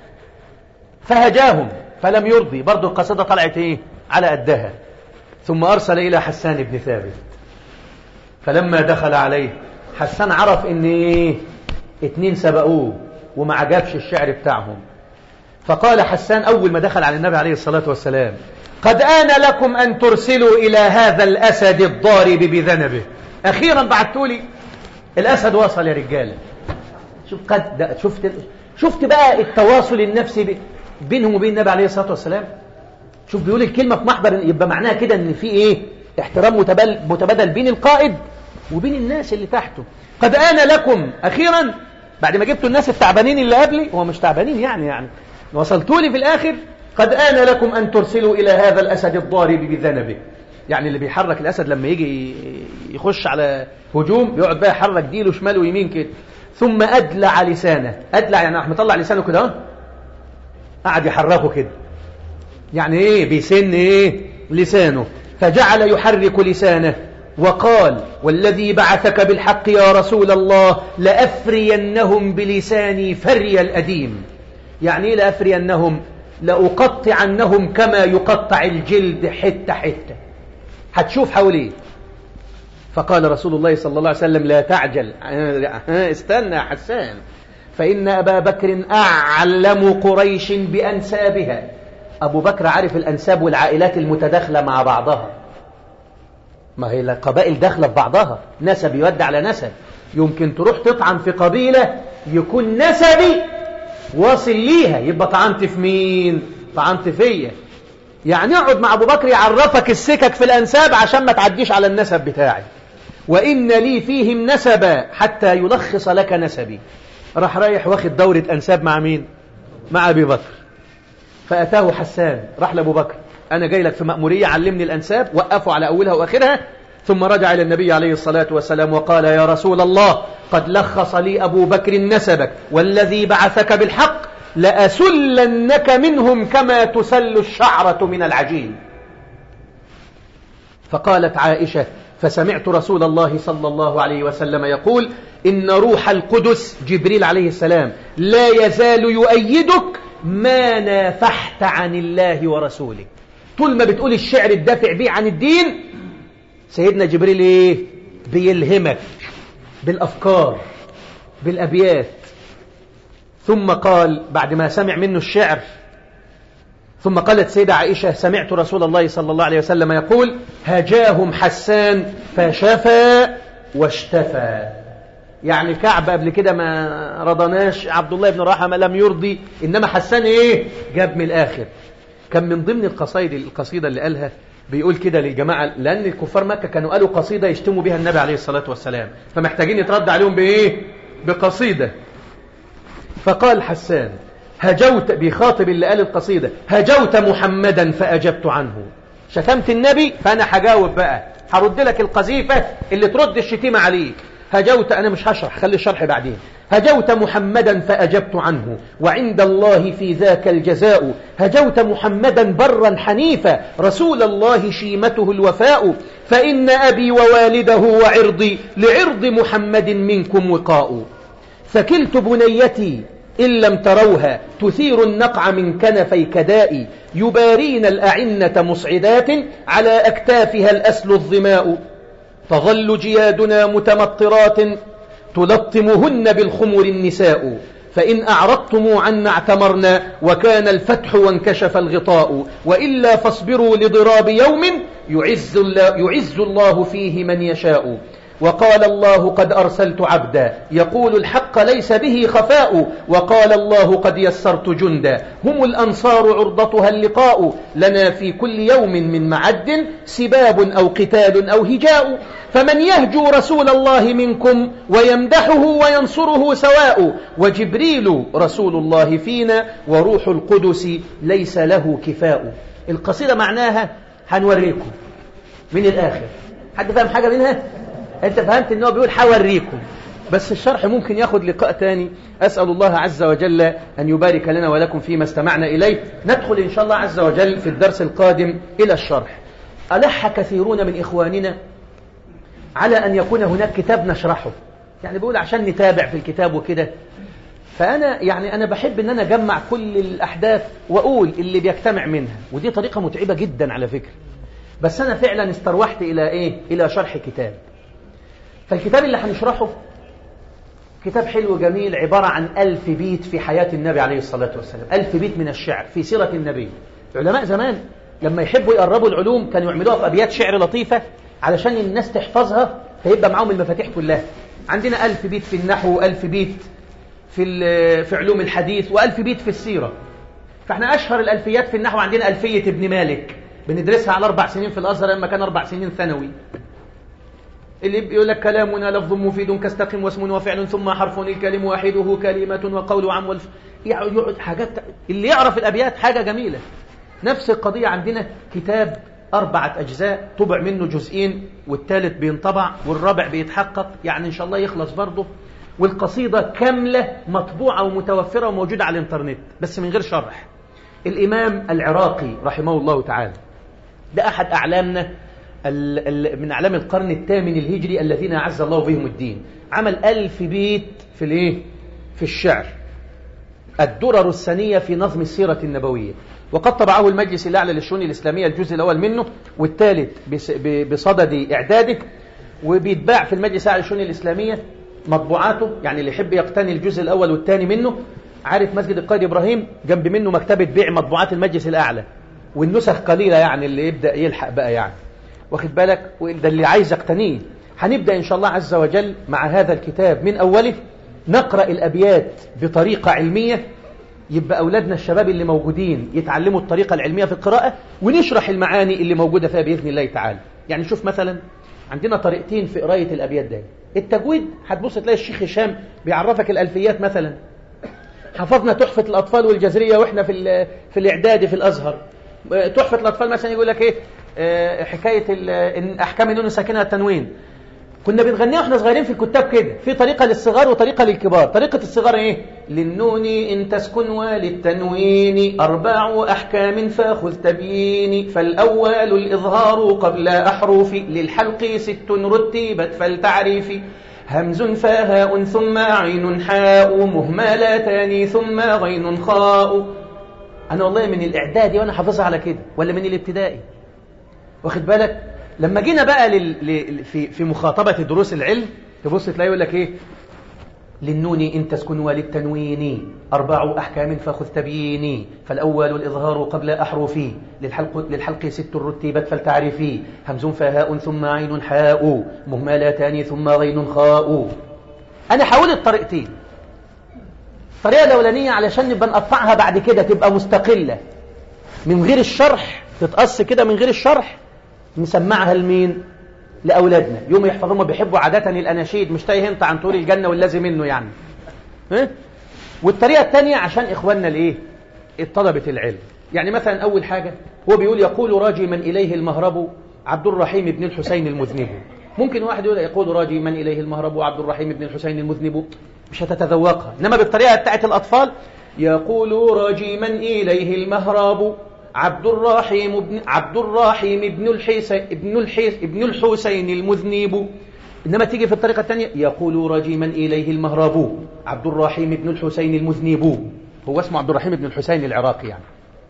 فهجاهم فلم يرضي برضو القصيدة طلعت ايه على قدها ثم أرسل إلى حسان بن ثابت فلما دخل عليه حسان عرف ان ايه اتنين سبقوه وما عجبش الشعر بتاعهم فقال حسان أول ما دخل على النبي عليه الصلاة والسلام قد آن لكم أن ترسلوا إلى هذا الأسد الضارب بذنبه أخيرا بعتولي الأسد وصل يا رجالة شوف قد شفت شفت بقى التواصل النفسي بينهم وبين النبي عليه الصلاة والسلام شوف بيقول الكلمة في محضر يبقى معناها كده ان في ايه احترام متبادل, متبادل بين القائد وبين الناس اللي تحته قد آن لكم أخيرا بعد ما جبتوا الناس التعبانين اللي قبلي هو مش تعبانين يعني يعني وصلتوا لي في الآخر قد آن لكم أن ترسلوا إلى هذا الأسد الضارب بذنبه يعني اللي بيحرك الأسد لما يجي يخش على هجوم يقعد بقى يحرك ديله شمال ويمين كده ثم أدلع لسانه أدلع يعني راح مطلع لسانه كده ها قعد يحركه كده يعني ايه بيسن ايه لسانه فجعل يحرك لسانه وقال والذي بعثك بالحق يا رسول الله لأفرينهم بلساني فري الأديم يعني ايه لأفرينهم لأقطعنهم كما يقطع الجلد حتة حتة هتشوف حواليه فقال رسول الله صلى الله عليه وسلم لا تعجل استنى يا حسان فإن أبا بكر أعلم قريش بأنسابها أبو بكر عارف الأنساب والعائلات المتداخلة مع بعضها ما هي القبائل داخلة في بعضها نسب يود على نسب يمكن تروح تطعن في قبيلة يكون نسبي واصل ليها يبقى طعنت في مين طعنت فيا يعني اقعد مع ابو بكر يعرفك السكك في الانساب عشان ما تعديش على النسب بتاعي وان لي فيهم نسبا حتى يلخص لك نسبي راح رايح واخد دورة انساب مع مين مع ابي بكر فاتاه حسان راح لابو بكر انا جاي لك في مأمورية علمني الانساب وقفوا على اولها واخرها ثم رجع إلى النبي عليه الصلاة والسلام وقال يا رسول الله قد لخص لي أبو بكر نسبك والذي بعثك بالحق لأسلنك منهم كما تسل الشعرة من العجين فقالت عائشة فسمعت رسول الله صلى الله عليه وسلم يقول إن روح القدس جبريل عليه السلام لا يزال يؤيدك ما نافحت عن الله ورسوله طول ما بتقول الشعر الدافع به عن الدين سيدنا جبريل ايه بيلهمك بالافكار بالابيات ثم قال بعد ما سمع منه الشعر ثم قالت سيدة عائشة سمعت رسول الله صلى الله عليه وسلم يقول هجاهم حسان فشفى واشتفى يعني كعب قبل كده ما رضناش عبد الله بن رحمة لم يرضي إنما حسان إيه جاب من الآخر كان من ضمن القصائد القصيدة اللي قالها بيقول كده للجماعة لأن الكفار مكة كانوا قالوا قصيدة يشتموا بها النبي عليه الصلاة والسلام فمحتاجين يترد عليهم بإيه بقصيدة فقال حسان هجوت بيخاطب اللي قال القصيدة هجوت محمدا فأجبت عنه شتمت النبي فأنا هجاوب بقى هرد لك القذيفة اللي ترد الشتيمة عليك هجوت أنا مش هشرح خلي الشرح بعدين هجوت محمدا فأجبت عنه وعند الله في ذاك الجزاء هجوت محمدا برا حنيفا رسول الله شيمته الوفاء فإن أبي ووالده وعرضي لعرض محمد منكم وقاء فكلت بنيتي إن لم تروها تثير النقع من كنفي كداء يبارين الأعنة مصعدات على أكتافها الأسل الظماء تظل جيادنا متمطرات تلطمهن بالخمر النساء فإن أعرضتم عنا اعتمرنا وكان الفتح وانكشف الغطاء وإلا فاصبروا لضراب يوم يعز الله, يعز الله فيه من يشاء وقال الله قد أرسلت عبدا يقول الحق ليس به خفاء وقال الله قد يسرت جندا هم الأنصار عرضتها اللقاء لنا في كل يوم من معد سباب أو قتال أو هجاء فمن يهجو رسول الله منكم ويمدحه وينصره سواء وجبريل رسول الله فينا وروح القدس ليس له كفاء القصيدة معناها هنوريكم من الآخر حد فاهم حاجة منها؟ انت فهمت ان هو بيقول حوريكم بس الشرح ممكن ياخد لقاء تاني أسأل الله عز وجل أن يبارك لنا ولكم فيما استمعنا إليه ندخل إن شاء الله عز وجل في الدرس القادم إلى الشرح ألح كثيرون من إخواننا على أن يكون هناك كتاب نشرحه يعني بيقول عشان نتابع في الكتاب وكده فأنا يعني أنا بحب أن أنا أجمع كل الأحداث وأقول اللي بيجتمع منها ودي طريقة متعبة جدا على فكرة بس أنا فعلا استروحت إلى إيه؟ إلى شرح كتاب فالكتاب اللي هنشرحه كتاب حلو جميل عبارة عن ألف بيت في حياة النبي عليه الصلاة والسلام ألف بيت من الشعر في سيرة النبي علماء زمان لما يحبوا يقربوا العلوم كانوا يعملوها في أبيات شعر لطيفة علشان الناس تحفظها فيبقى معاهم المفاتيح كلها عندنا ألف بيت في النحو وألف بيت في, في علوم الحديث وألف بيت في السيرة فاحنا أشهر الألفيات في النحو عندنا ألفية ابن مالك بندرسها على أربع سنين في الأزهر لما كان أربع سنين ثانوي اللي يقول لك كلامنا لفظ مفيد كاستقم واسم وفعل ثم حرف الكلم واحده كلمة وقول عم والف يقعد حاجات اللي يعرف الأبيات حاجة جميلة نفس القضية عندنا كتاب أربعة أجزاء طبع منه جزئين والثالث بينطبع والرابع بيتحقق يعني إن شاء الله يخلص برضه والقصيدة كاملة مطبوعة ومتوفرة وموجودة على الإنترنت بس من غير شرح الإمام العراقي رحمه الله تعالى ده أحد أعلامنا من أعلام القرن الثامن الهجري الذين أعز الله بهم الدين عمل ألف بيت في الايه في الشعر الدرر السنية في نظم السيرة النبوية وقد طبعه المجلس الأعلى للشؤون الإسلامية الجزء الأول منه والثالث بصدد إعداده وبيتباع في المجلس الأعلى للشؤون الإسلامية مطبوعاته يعني اللي يحب يقتني الجزء الأول والثاني منه عارف مسجد القائد إبراهيم جنب منه مكتبة بيع مطبوعات المجلس الأعلى والنسخ قليلة يعني اللي يبدأ يلحق بقى يعني واخد بالك وده اللي عايز اقتنيه هنبدأ إن شاء الله عز وجل مع هذا الكتاب من أوله نقرأ الأبيات بطريقة علمية يبقى أولادنا الشباب اللي موجودين يتعلموا الطريقة العلمية في القراءة ونشرح المعاني اللي موجودة فيها بإذن الله تعالى يعني شوف مثلا عندنا طريقتين في قراية الأبيات دي التجويد هتبص تلاقي الشيخ هشام بيعرفك الألفيات مثلا حفظنا تحفة الأطفال والجزرية وإحنا في, في الإعدادي في الأزهر تحفة الأطفال مثلا يقول لك إيه آه، حكاية أحكام النون ساكنة التنوين كنا بنغنيها واحنا صغيرين في الكتاب كده في طريقة للصغار وطريقة للكبار طريقة الصغار ايه للنون ان تسكن وللتنوين اربع احكام فاخذ تبيين فالاول الاظهار قبل احرف للحلق ست رتبت فالتعريف همز فهاء ثم عين حاء مهملتان ثم غين خاء انا والله من الاعدادي وانا حافظها على كده ولا من الابتدائي واخد بالك لما جينا بقى لل... ل... في... في مخاطبة دروس العلم تبص تلاقي يقول لك ايه للنون إن تسكن وللتنوين أربع أحكام فخذ تبييني فالأول الإظهار قبل أحرفي للحلق, للحلق ست رتبت فلتعرفي همز فهاء ثم عين حاء مهملتان ثم غين خاء أنا حاول الطريقتين الطريقة الأولانية علشان نبقى نقطعها بعد كده تبقى مستقلة من غير الشرح تتقص كده من غير الشرح نسمعها لمين لأولادنا يوم يحفظون بيحبوا عادة الأناشيد مش تايه انت عن طول الجنة والذي منه يعني ها؟ والطريقة الثانية عشان إخواننا الإيه الطلبة العلم يعني مثلا أول حاجة هو بيقول يقول راجي من إليه المهرب عبد الرحيم بن الحسين المذنب ممكن واحد يقول يقول راجي من إليه المهرب عبد الرحيم بن الحسين المذنب مش هتتذوقها إنما بالطريقة بتاعت الأطفال يقول راجي من إليه المهرب عبد الرحيم بن عبد الرحيم بن الحسين ابن الحس ابن الحسين المذنب إنما تيجي في الطريقة الثانية يقول رجيما إليه المهرب عبد الرحيم بن الحسين المذنب هو اسمه عبد الرحيم بن الحسين العراقي يعني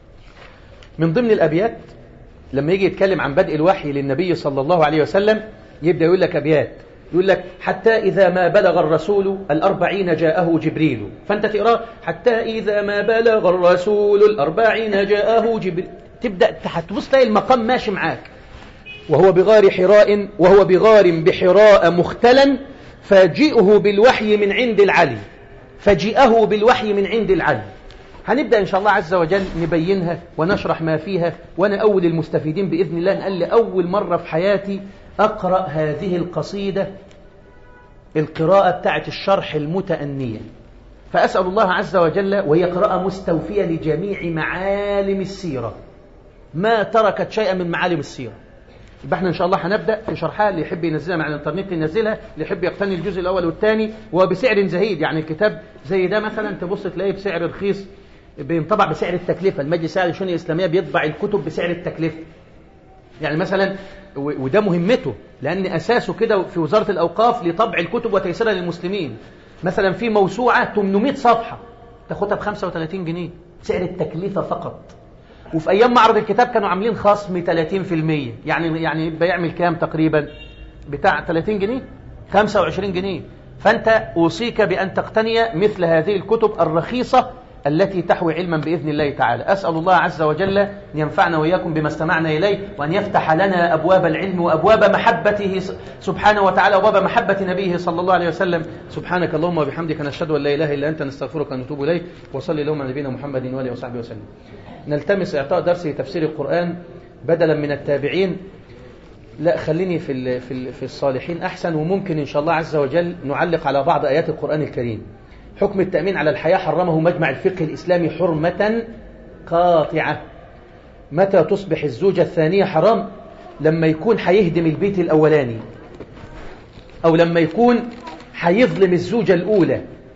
من ضمن الأبيات لما يجي يتكلم عن بدء الوحي للنبي صلى الله عليه وسلم يبدأ يقول لك أبيات يقول لك حتى إذا ما بلغ الرسول الأربعين جاءه جبريل فأنت تقرأ حتى إذا ما بلغ الرسول الأربعين جاءه جبريل تبدأ تبص تلاقي المقام ماشي معاك وهو بغار حراء وهو بغار بحراء مختلا فاجئه بالوحي من عند العلي فجئه بالوحي من عند العلي هنبدأ إن شاء الله عز وجل نبينها ونشرح ما فيها وأنا أول المستفيدين بإذن الله نقل لأول مرة في حياتي أقرأ هذه القصيدة القراءة بتاعت الشرح المتأنية فأسأل الله عز وجل وهي قراءة مستوفية لجميع معالم السيرة ما تركت شيئا من معالم السيرة يبقى احنا ان شاء الله هنبدا في شرحها اللي يحب ينزلها من على الانترنت ينزلها اللي يحب يقتني الجزء الاول والثاني وبسعر زهيد يعني الكتاب زي ده مثلا تبص تلاقيه بسعر رخيص بينطبع بسعر التكلفه المجلس الشؤون الاسلاميه بيطبع الكتب بسعر التكلفه يعني مثلا وده مهمته لأن أساسه كده في وزارة الأوقاف لطبع الكتب وتيسيرها للمسلمين مثلا في موسوعة 800 صفحة تاخدها ب 35 جنيه سعر التكلفة فقط وفي أيام معرض الكتاب كانوا عاملين خصم 30% يعني يعني بيعمل كام تقريبا بتاع 30 جنيه 25 جنيه فأنت أوصيك بأن تقتني مثل هذه الكتب الرخيصة التي تحوي علما بإذن الله تعالى أسأل الله عز وجل أن ينفعنا وإياكم بما استمعنا إليه وأن يفتح لنا أبواب العلم وأبواب محبته سبحانه وتعالى وأبواب محبة نبيه صلى الله عليه وسلم سبحانك اللهم وبحمدك نشهد أن لا إله إلا أنت نستغفرك ونتوب إليك وصلي اللهم على نبينا محمد وآله وصحبه وسلم نلتمس إعطاء درس تفسير القرآن بدلا من التابعين لا خليني في في الصالحين أحسن وممكن إن شاء الله عز وجل نعلق على بعض آيات القرآن الكريم حكم التأمين على الحياة حرمه مجمع الفقه الإسلامي حرمة قاطعة متى تصبح الزوجة الثانية حرام لما يكون حيهدم البيت الأولاني أو لما يكون حيظلم الزوجة الأولى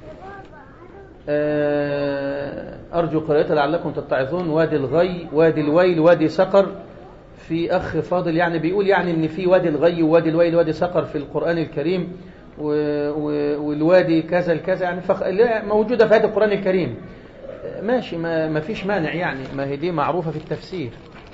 آه، أرجو قراءتها لعلكم تتعظون وادي الغي وادي الويل وادي سقر في أخ فاضل يعني بيقول يعني إن في وادي الغي ووادي الويل وادي سقر في القرآن الكريم والوادي كذا الكذا يعني فخ... موجودة في هذا القرآن الكريم ماشي ما, ما فيش مانع يعني ما هي دي معروفة في التفسير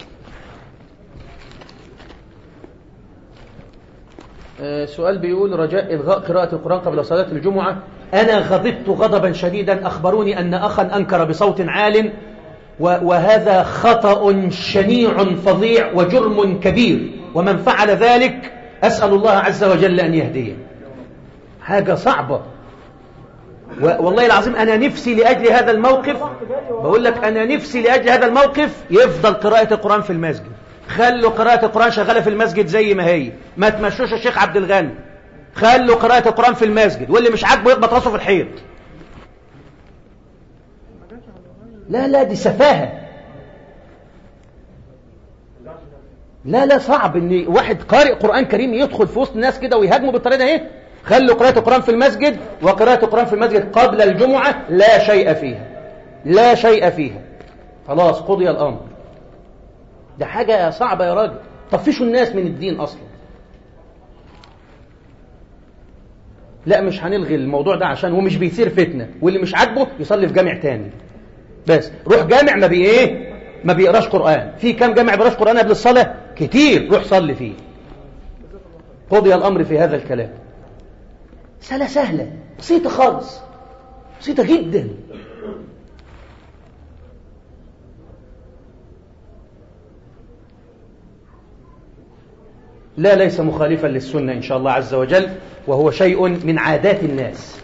آه، سؤال بيقول رجاء إلغاء قراءة القرآن قبل صلاة الجمعة أنا غضبت غضبا شديدا أخبروني أن أخا أنكر بصوت عال وهذا خطأ شنيع فظيع وجرم كبير ومن فعل ذلك أسأل الله عز وجل أن يهديه حاجة صعبة والله العظيم أنا نفسي لأجل هذا الموقف بقول لك أنا نفسي لأجل هذا الموقف يفضل قراءة القرآن في المسجد خلوا قراءة القرآن شغالة في المسجد زي ما هي ما تمشوش الشيخ عبد الغني خلوا قراءة القرآن في المسجد واللي مش عاجبه يخبط راسه في الحيط لا لا دي سفاهة لا لا صعب ان واحد قارئ قرآن كريم يدخل في وسط الناس كده ويهاجمه بالطريقة ايه خلوا قراءة القرآن في المسجد وقراءة القرآن في المسجد قبل الجمعة لا شيء فيها لا شيء فيها خلاص قضي الأمر ده حاجة صعبة يا راجل طفشوا الناس من الدين أصلا لا مش هنلغي الموضوع ده عشان هو مش بيثير فتنة واللي مش عاجبه يصلي في جامع تاني بس روح جامع ما بي ايه ما بيقراش قرآن في كام جامع بيقراش قرآن قبل الصلاة كتير روح صلي فيه قضي الأمر في هذا الكلام سهلة سهلة بسيطة خالص بسيطة جدا لا ليس مخالفا للسنة إن شاء الله عز وجل وهو شيء من عادات الناس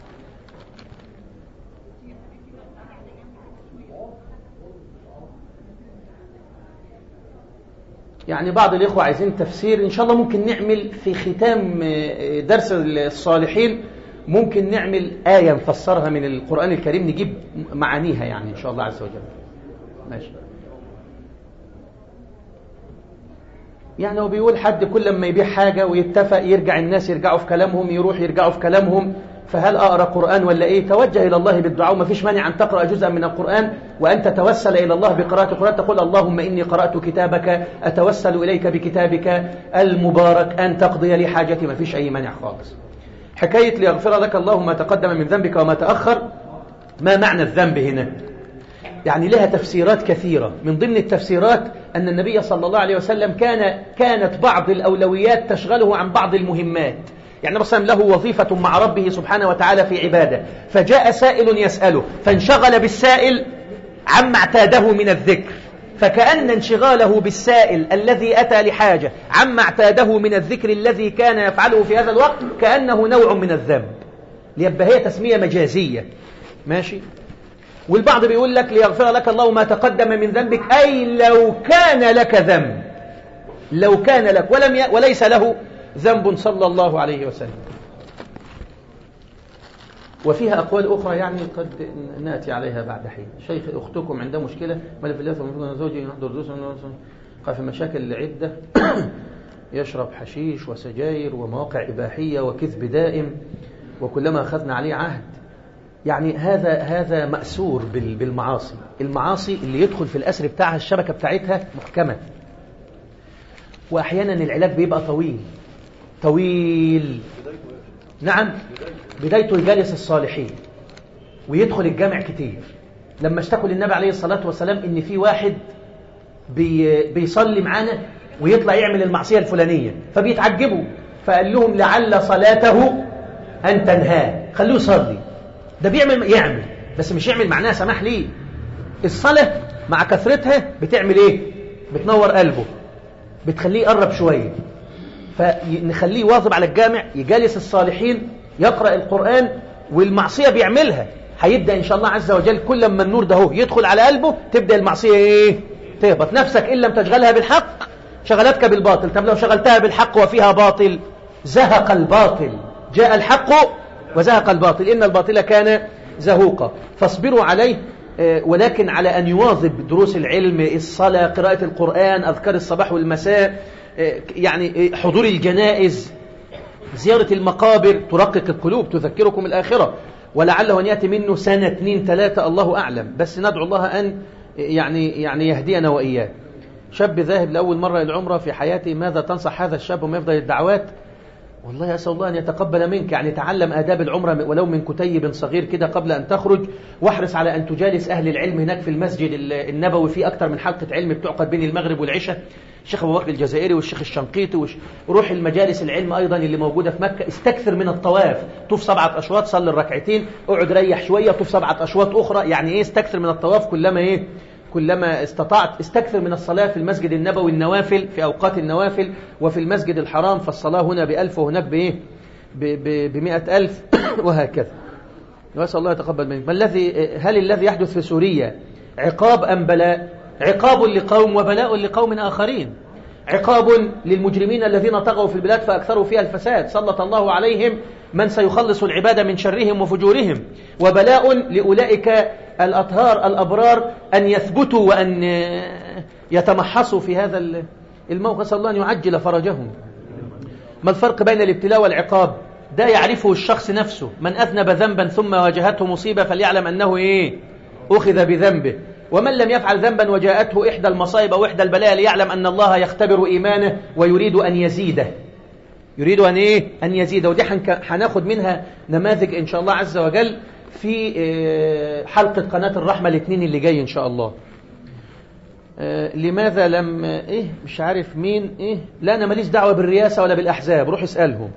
يعني بعض الإخوة عايزين تفسير إن شاء الله ممكن نعمل في ختام درس الصالحين ممكن نعمل آية نفسرها من القرآن الكريم نجيب معانيها يعني إن شاء الله عز وجل ماشي يعني هو بيقول حد كل ما يبيع حاجة ويتفق يرجع الناس يرجعوا في كلامهم يروح يرجعوا في كلامهم فهل أقرأ قرآن ولا إيه توجه إلى الله بالدعاء وما فيش مانع أن تقرأ جزءا من القرآن وأن تتوسل إلى الله بقراءة القرآن تقول اللهم إني قرأت كتابك أتوسل إليك بكتابك المبارك أن تقضي لي حاجتي ما فيش أي مانع خالص حكاية ليغفر لك الله ما تقدم من ذنبك وما تأخر ما معنى الذنب هنا يعني لها تفسيرات كثيرة من ضمن التفسيرات أن النبي صلى الله عليه وسلم كان كانت بعض الأولويات تشغله عن بعض المهمات يعني مثلا له وظيفة مع ربه سبحانه وتعالى في عبادة فجاء سائل يسأله فانشغل بالسائل عما اعتاده من الذكر فكأن انشغاله بالسائل الذي أتى لحاجة عما اعتاده من الذكر الذي كان يفعله في هذا الوقت كأنه نوع من الذنب ليبقى هي تسمية مجازية ماشي والبعض بيقول لك ليغفر لك الله ما تقدم من ذنبك أي لو كان لك ذنب لو كان لك ولم ي... وليس له ذنب صلى الله عليه وسلم وفيها أقوال أخرى يعني قد نأتي عليها بعد حين شيخ أختكم عندها مشكلة ما في الله ومن زوجي يحضر دروس في مشاكل عدة يشرب حشيش وسجاير ومواقع إباحية وكذب دائم وكلما أخذنا عليه عهد يعني هذا هذا مأسور بالمعاصي المعاصي اللي يدخل في الأسر بتاعها الشبكة بتاعتها محكمة وأحيانا العلاج بيبقى طويل طويل نعم بدايته يجالس الصالحين ويدخل الجامع كتير لما اشتكوا للنبي عليه الصلاة والسلام ان في واحد بي بيصلي معانا ويطلع يعمل المعصية الفلانية فبيتعجبوا فقال لهم لعل صلاته أن تنهاه خلوه يصلي ده بيعمل يعمل بس مش يعمل معناها سماح ليه الصلاة مع كثرتها بتعمل ايه بتنور قلبه بتخليه يقرب شوية فنخليه واظب على الجامع يجالس الصالحين يقرأ القرآن والمعصية بيعملها هيبدأ إن شاء الله عز وجل كل ما النور ده هو يدخل على قلبه تبدأ المعصية إيه تهبط نفسك إن لم تشغلها بالحق شغلتك بالباطل طب لو شغلتها بالحق وفيها باطل زهق الباطل جاء الحق وزهق الباطل إن الباطل كان زهوقا فاصبروا عليه ولكن على أن يواظب دروس العلم الصلاة قراءة القرآن أذكار الصباح والمساء يعني حضور الجنائز زيارة المقابر ترقق القلوب تذكركم الآخرة ولعله أن يأتي منه سنة اثنين ثلاثة الله أعلم بس ندعو الله أن يعني يعني يهدينا وإياه شاب ذاهب لأول مرة العمرة في حياته ماذا تنصح هذا الشاب وما يفضل الدعوات والله أسأل الله أن يتقبل منك يعني تعلم آداب العمرة ولو من كتيب صغير كده قبل أن تخرج واحرص على أن تجالس أهل العلم هناك في المسجد النبوي في أكثر من حلقة علم بتعقد بين المغرب والعشاء الشيخ أبو بكر الجزائري والشيخ الشنقيطي وروح المجالس العلم أيضا اللي موجودة في مكة استكثر من الطواف طوف سبعة أشواط صلي الركعتين اقعد ريح شوية طوف سبعة أشواط أخرى يعني إيه استكثر من الطواف كلما إيه كلما استطعت استكثر من الصلاة في المسجد النبوي النوافل في أوقات النوافل وفي المسجد الحرام فالصلاة هنا بألف وهناك بإيه بمئة ألف وهكذا وأسأل الله يتقبل منك ما الذي هل الذي يحدث في سوريا عقاب أم بلاء عقاب لقوم وبلاء لقوم آخرين عقاب للمجرمين الذين طغوا في البلاد فأكثروا فيها الفساد سلط الله عليهم من سيخلص العباد من شرهم وفجورهم وبلاء لأولئك الأطهار الأبرار أن يثبتوا وأن يتمحصوا في هذا الموقف صلى الله أن يعجل فرجهم ما الفرق بين الابتلاء والعقاب ده يعرفه الشخص نفسه من أذنب ذنبا ثم واجهته مصيبة فليعلم أنه إيه أخذ بذنبه ومن لم يفعل ذنبا وجاءته إحدى المصائب أو إحدى البلايا ليعلم أن الله يختبر إيمانه ويريد أن يزيده يريد أن إيه أن يزيده ودي هناخد منها نماذج إن شاء الله عز وجل في آه، حلقة قناة الرحمة الاثنين اللي جاي إن شاء الله آه، لماذا لم إيه مش عارف مين إيه لا أنا ماليش دعوة بالرئاسة ولا بالأحزاب روح اسألهم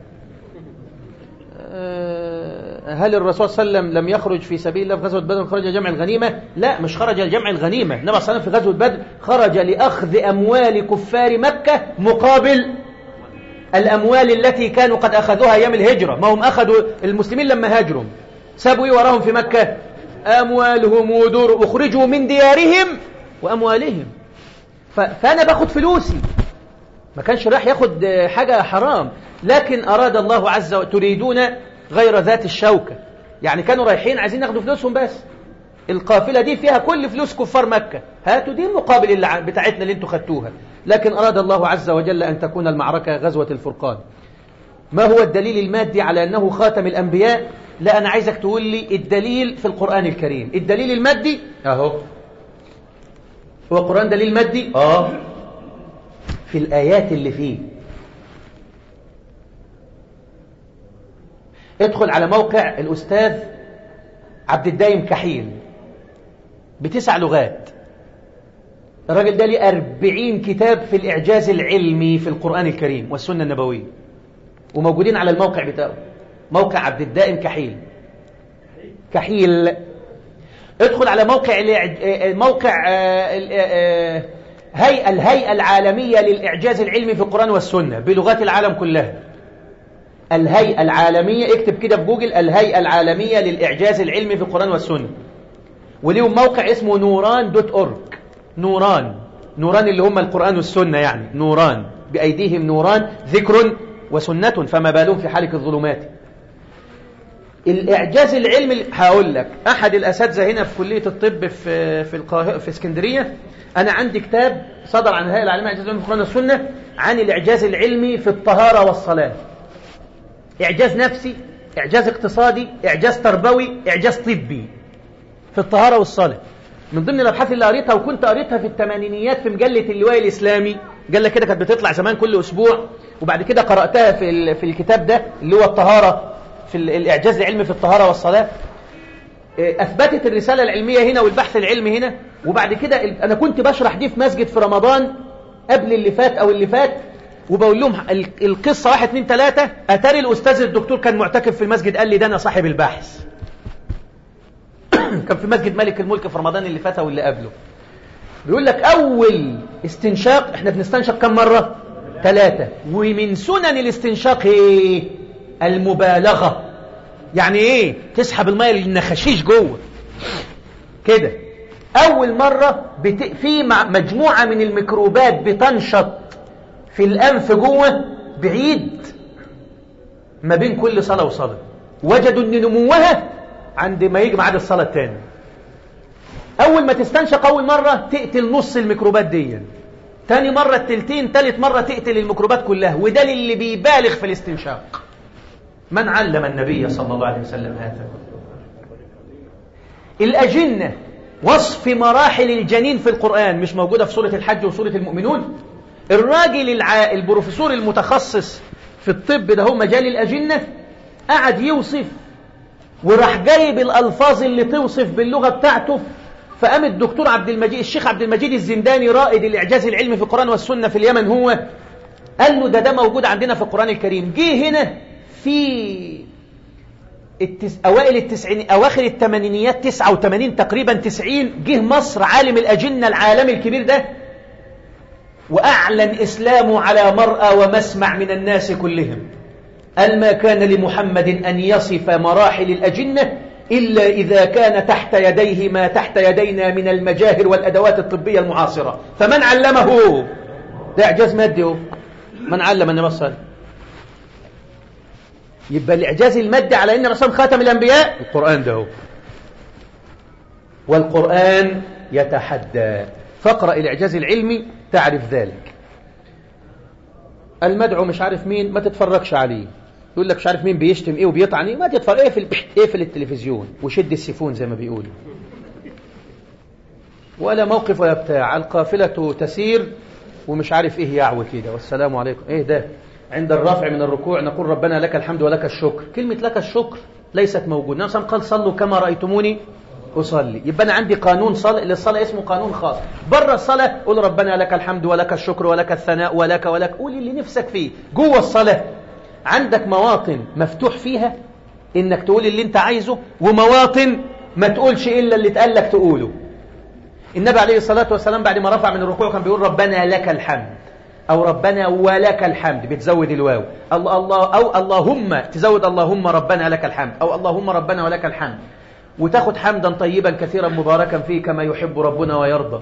آه، هل الرسول صلى الله عليه وسلم لم يخرج في سبيل الله في غزوة بدر خرج جمع الغنيمة لا مش خرج لجمع الغنيمة النبي صلى الله عليه وسلم في غزوة بدر خرج لأخذ أموال كفار مكة مقابل الأموال التي كانوا قد أخذوها أيام الهجرة ما هم أخذوا المسلمين لما هاجروا سابوا إيه وراهم في مكة أموالهم ودور أخرجوا من ديارهم وأموالهم فأنا باخد فلوسي ما كانش راح ياخد حاجة حرام لكن أراد الله عز وجل تريدون غير ذات الشوكة يعني كانوا رايحين عايزين ياخدوا فلوسهم بس القافلة دي فيها كل فلوس كفار مكة هاتوا دي المقابل اللي بتاعتنا اللي انتوا خدتوها لكن أراد الله عز وجل أن تكون المعركة غزوة الفرقان ما هو الدليل المادي على أنه خاتم الأنبياء لا أنا عايزك تقول لي الدليل في القرآن الكريم الدليل المادي أهو هو القرآن دليل مادي آه في الآيات اللي فيه ادخل على موقع الأستاذ عبد الدايم كحيل بتسع لغات الراجل ده ليه أربعين كتاب في الإعجاز العلمي في القرآن الكريم والسنة النبوية وموجودين على الموقع بتاعه موقع عبد الدائم كحيل كحيل ادخل على موقع موقع آه، آه، هيئة الهيئة العالمية للإعجاز العلمي في القرآن والسنة بلغات العالم كلها الهيئة العالمية اكتب كده في جوجل الهيئة العالمية للإعجاز العلمي في القرآن والسنة وليهم موقع اسمه نوران دوت أورج نوران نوران اللي هم القرآن والسنة يعني نوران بأيديهم نوران ذكر وسنة فما بالهم في حالك الظلمات الإعجاز العلمي هقول لك أحد الأساتذة هنا في كلية الطب في في القاهرة في اسكندرية أنا عندي كتاب صدر عن الهيئة العالمية للإعجاز العلمي في القرآن والسنة عن الإعجاز العلمي في الطهارة والصلاة إعجاز نفسي إعجاز اقتصادي إعجاز تربوي إعجاز طبي في الطهارة والصلاة من ضمن الأبحاث اللي قريتها وكنت قريتها في الثمانينيات في مجلة اللواء الإسلامي مجلة كده كانت بتطلع زمان كل أسبوع وبعد كده قرأتها في في الكتاب ده اللي هو الطهارة في الإعجاز العلمي في الطهارة والصلاة إيه، أثبتت الرسالة العلمية هنا والبحث العلمي هنا وبعد كده أنا كنت بشرح دي في مسجد في رمضان قبل اللي فات أو اللي فات وبقول لهم القصة واحد اثنين ثلاثة أتاري الأستاذ الدكتور كان معتكف في المسجد قال لي ده أنا صاحب البحث كان في مسجد ملك الملك في رمضان اللي فات واللي قبله بيقول لك أول استنشاق احنا بنستنشق كم مرة ثلاثة ومن سنن الاستنشاق ايه المبالغة يعني ايه تسحب الماء النخشيش جوه كده أول مرة بت... في مجموعة من الميكروبات بتنشط في الأنف جوه بعيد ما بين كل صلاة وصلاة وجدوا أن نموها عند ما يجي ميعاد الصلاة الثاني أول ما تستنشق أول مرة تقتل نص الميكروبات دي تاني مرة التلتين تالت مرة تقتل الميكروبات كلها وده اللي بيبالغ في الاستنشاق من علم النبي صلى الله عليه وسلم هذا الأجنة وصف مراحل الجنين في القرآن مش موجودة في سورة الحج وسورة المؤمنون الراجل الع... البروفيسور المتخصص في الطب ده هو مجال الأجنة قعد يوصف وراح جايب الألفاظ اللي توصف باللغة بتاعته فقام الدكتور عبد المجيد الشيخ عبد المجيد الزنداني رائد الإعجاز العلمي في القرآن والسنة في اليمن هو قال له ده ده موجود عندنا في القرآن الكريم جه هنا في التس... أوائل التسعين أواخر الثمانينيات 89 تقريبا 90 جه مصر عالم الأجنة العالمي الكبير ده وأعلن إسلامه على مرأى ومسمع من الناس كلهم قال ما كان لمحمد أن يصف مراحل الأجنة إلا إذا كان تحت يديه ما تحت يدينا من المجاهر والأدوات الطبية المعاصرة فمن علمه ده إعجاز مادي هو من علم النبي صلى يبقى الإعجاز المادي على أن الرسول خاتم الأنبياء القرآن ده هو والقرآن يتحدى فاقرأ الإعجاز العلمي تعرف ذلك المدعو مش عارف مين ما تتفرجش عليه يقول لك مش عارف مين بيشتم ايه وبيطعن ايه ما تتفرج ايه في ايه في التلفزيون وشد السيفون زي ما بيقولوا ولا موقف ولا بتاع القافلة تسير ومش عارف ايه يعوي كده والسلام عليكم ايه ده عند الرفع من الركوع نقول ربنا لك الحمد ولك الشكر كلمة لك الشكر ليست موجودة نعم قال صلوا كما رأيتموني أصلي يبقى أنا عندي قانون صلاة للصلاة اسمه قانون خاص بره الصلاة قول ربنا لك الحمد ولك الشكر ولك الثناء ولك ولك قول اللي نفسك فيه جوه الصلاة عندك مواطن مفتوح فيها انك تقول اللي انت عايزه ومواطن ما تقولش الا اللي اتقال لك تقوله النبي عليه الصلاة والسلام بعد ما رفع من الركوع كان بيقول ربنا لك الحمد أو ربنا ولك الحمد بتزود الواو الله الله أو اللهم تزود اللهم ربنا لك الحمد أو اللهم ربنا ولك الحمد وتاخد حمدا طيبا كثيرا مباركا فيه كما يحب ربنا ويرضى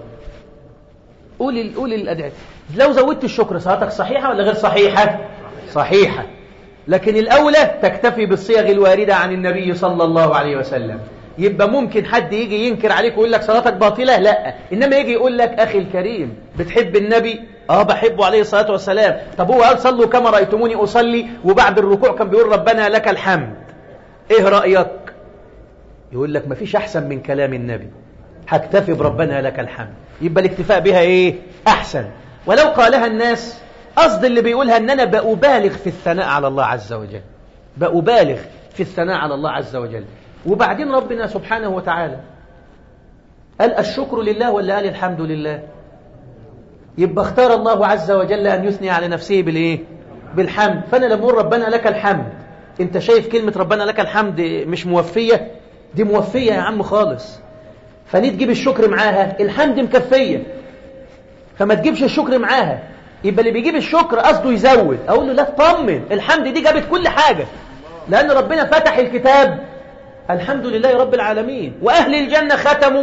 قول قول الأدعية لو زودت الشكر صلاتك صحيحة ولا غير صحيحة صحيحة لكن الأولى تكتفي بالصيغ الواردة عن النبي صلى الله عليه وسلم يبقى ممكن حد يجي ينكر عليك ويقول لك صلاتك باطلة لا إنما يجي يقول لك أخي الكريم بتحب النبي آه بحبه عليه الصلاة والسلام طب هو قال صلوا كما رأيتموني أصلي وبعد الركوع كان بيقول ربنا لك الحمد إيه رأيك يقول لك ما فيش أحسن من كلام النبي هكتفي بربنا لك الحمد يبقى الاكتفاء بها إيه أحسن ولو قالها الناس قصد اللي بيقولها أن أنا بأبالغ في الثناء على الله عز وجل بأبالغ في الثناء على الله عز وجل وبعدين ربنا سبحانه وتعالى قال الشكر لله ولا قال الحمد لله يبقى اختار الله عز وجل أن يثني على نفسه بالإيه بالحمد فأنا لما أقول ربنا لك الحمد أنت شايف كلمة ربنا لك الحمد مش موفية دي موفية يا عم خالص فليه تجيب الشكر معاها الحمد مكفية فما تجيبش الشكر معاها يبقى اللي بيجيب الشكر قصده يزود أقول له لا اطمن الحمد دي جابت كل حاجة لأن ربنا فتح الكتاب الحمد لله رب العالمين وأهل الجنة ختموا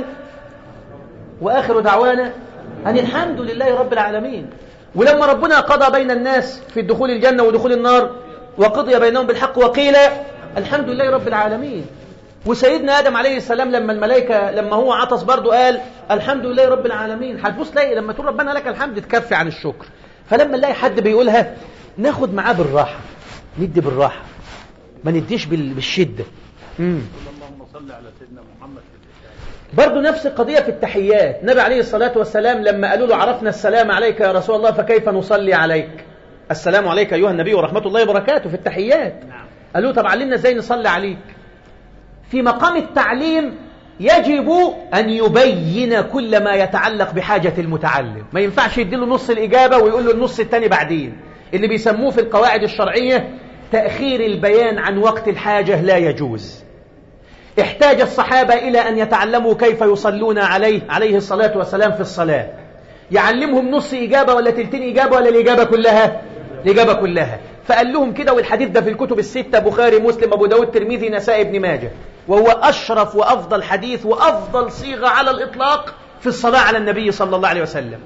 وآخر دعوانا أن الحمد لله رب العالمين ولما ربنا قضى بين الناس في دخول الجنة ودخول النار وقضي بينهم بالحق وقيل الحمد لله رب العالمين وسيدنا آدم عليه السلام لما الملائكة لما هو عطس برضه قال الحمد لله رب العالمين هتبص تلاقي لما تقول ربنا لك الحمد تكفي عن الشكر فلما نلاقي حد بيقولها ناخد معاه بالراحة ندي بالراحة ما نديش بالشدة امم اللهم صل على سيدنا محمد برضه نفس القضية في التحيات النبي عليه الصلاة والسلام لما قالوا له عرفنا السلام عليك يا رسول الله فكيف نصلي عليك السلام عليك أيها النبي ورحمة الله وبركاته في التحيات نعم. قالوا طب علمنا ازاي نصلي عليك في مقام التعليم يجب أن يبين كل ما يتعلق بحاجة المتعلم ما ينفعش يديله نص الإجابة ويقول له النص الثاني بعدين اللي بيسموه في القواعد الشرعية تأخير البيان عن وقت الحاجة لا يجوز احتاج الصحابة إلى أن يتعلموا كيف يصلون عليه عليه الصلاة والسلام في الصلاة يعلمهم نص إجابة ولا تلتين إجابة ولا الإجابة كلها الإجابة كلها فقال لهم كده والحديث ده في الكتب الستة بخاري مسلم أبو داود ترمذي نسائي ابن ماجه وهو أشرف وأفضل حديث وأفضل صيغة على الإطلاق في الصلاة على النبي صلى الله عليه وسلم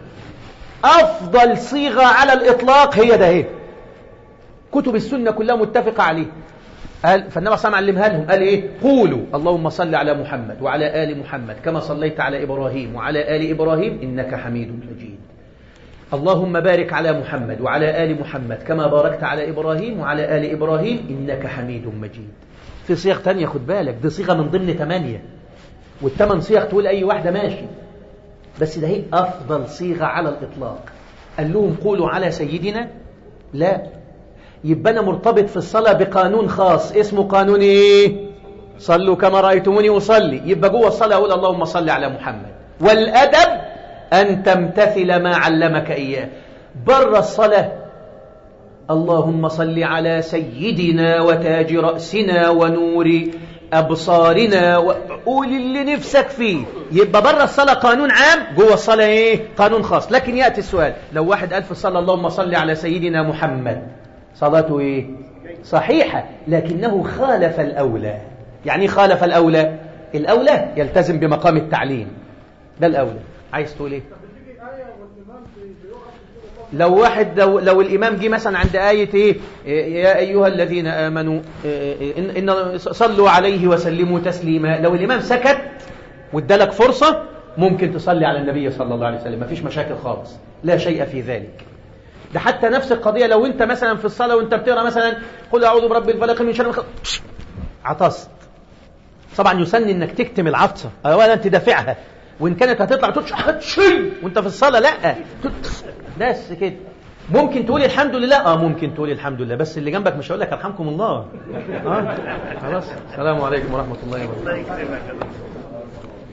أفضل صيغة على الإطلاق هي ده هي كتب السنة كلها متفقة عليه قال فالنبي صلى الله عليه وسلم علمها لهم قال ايه قولوا اللهم صل على محمد وعلى آل محمد كما صليت على إبراهيم وعلى آل إبراهيم إنك حميد مجيد اللهم بارك على محمد وعلى آل محمد كما باركت على إبراهيم وعلى آل إبراهيم إنك حميد مجيد في صيغ تانية خد بالك دي صيغة من ضمن ثمانية والثمان صيغ تقول أي واحدة ماشي بس ده هي أفضل صيغة على الإطلاق قال لهم قولوا على سيدنا لا يبقى أنا مرتبط في الصلاة بقانون خاص اسمه قانون إيه صلوا كما رأيتموني أصلي يبقى جوه الصلاة أقول اللهم صل على محمد والأدب أن تمتثل ما علمك إياه بر الصلاة اللهم صل على سيدنا وتاج رأسنا ونور أبصارنا وقول اللي نفسك فيه يبقى بره الصلاة قانون عام جوه الصلاة إيه قانون خاص لكن يأتي السؤال لو واحد قال في الصلاة اللهم صل على سيدنا محمد صلاته إيه صحيحة لكنه خالف الأولى يعني خالف الأولى الأولى يلتزم بمقام التعليم ده الأولى عايز تقول إيه لو واحد لو, لو الإمام جه مثلا عند آية إيه يا أيها الذين آمنوا إن, إن صلوا عليه وسلموا تسليما لو الإمام سكت وادالك فرصة ممكن تصلي على النبي صلى الله عليه وسلم مفيش مشاكل خالص لا شيء في ذلك ده حتى نفس القضية لو انت مثلا في الصلاة وانت بتقرأ مثلا قل أعوذ برب الفلق من شر عطست طبعا يسن انك تكتم العطسة اولا تدافعها وان كانت هتطلع تشي وانت في الصلاة لا بس كده ممكن تقول الحمد لله اه ممكن تقول الحمد لله بس اللي جنبك مش هقول لك ارحمكم الله اه خلاص السلام عليكم ورحمة الله وبركاته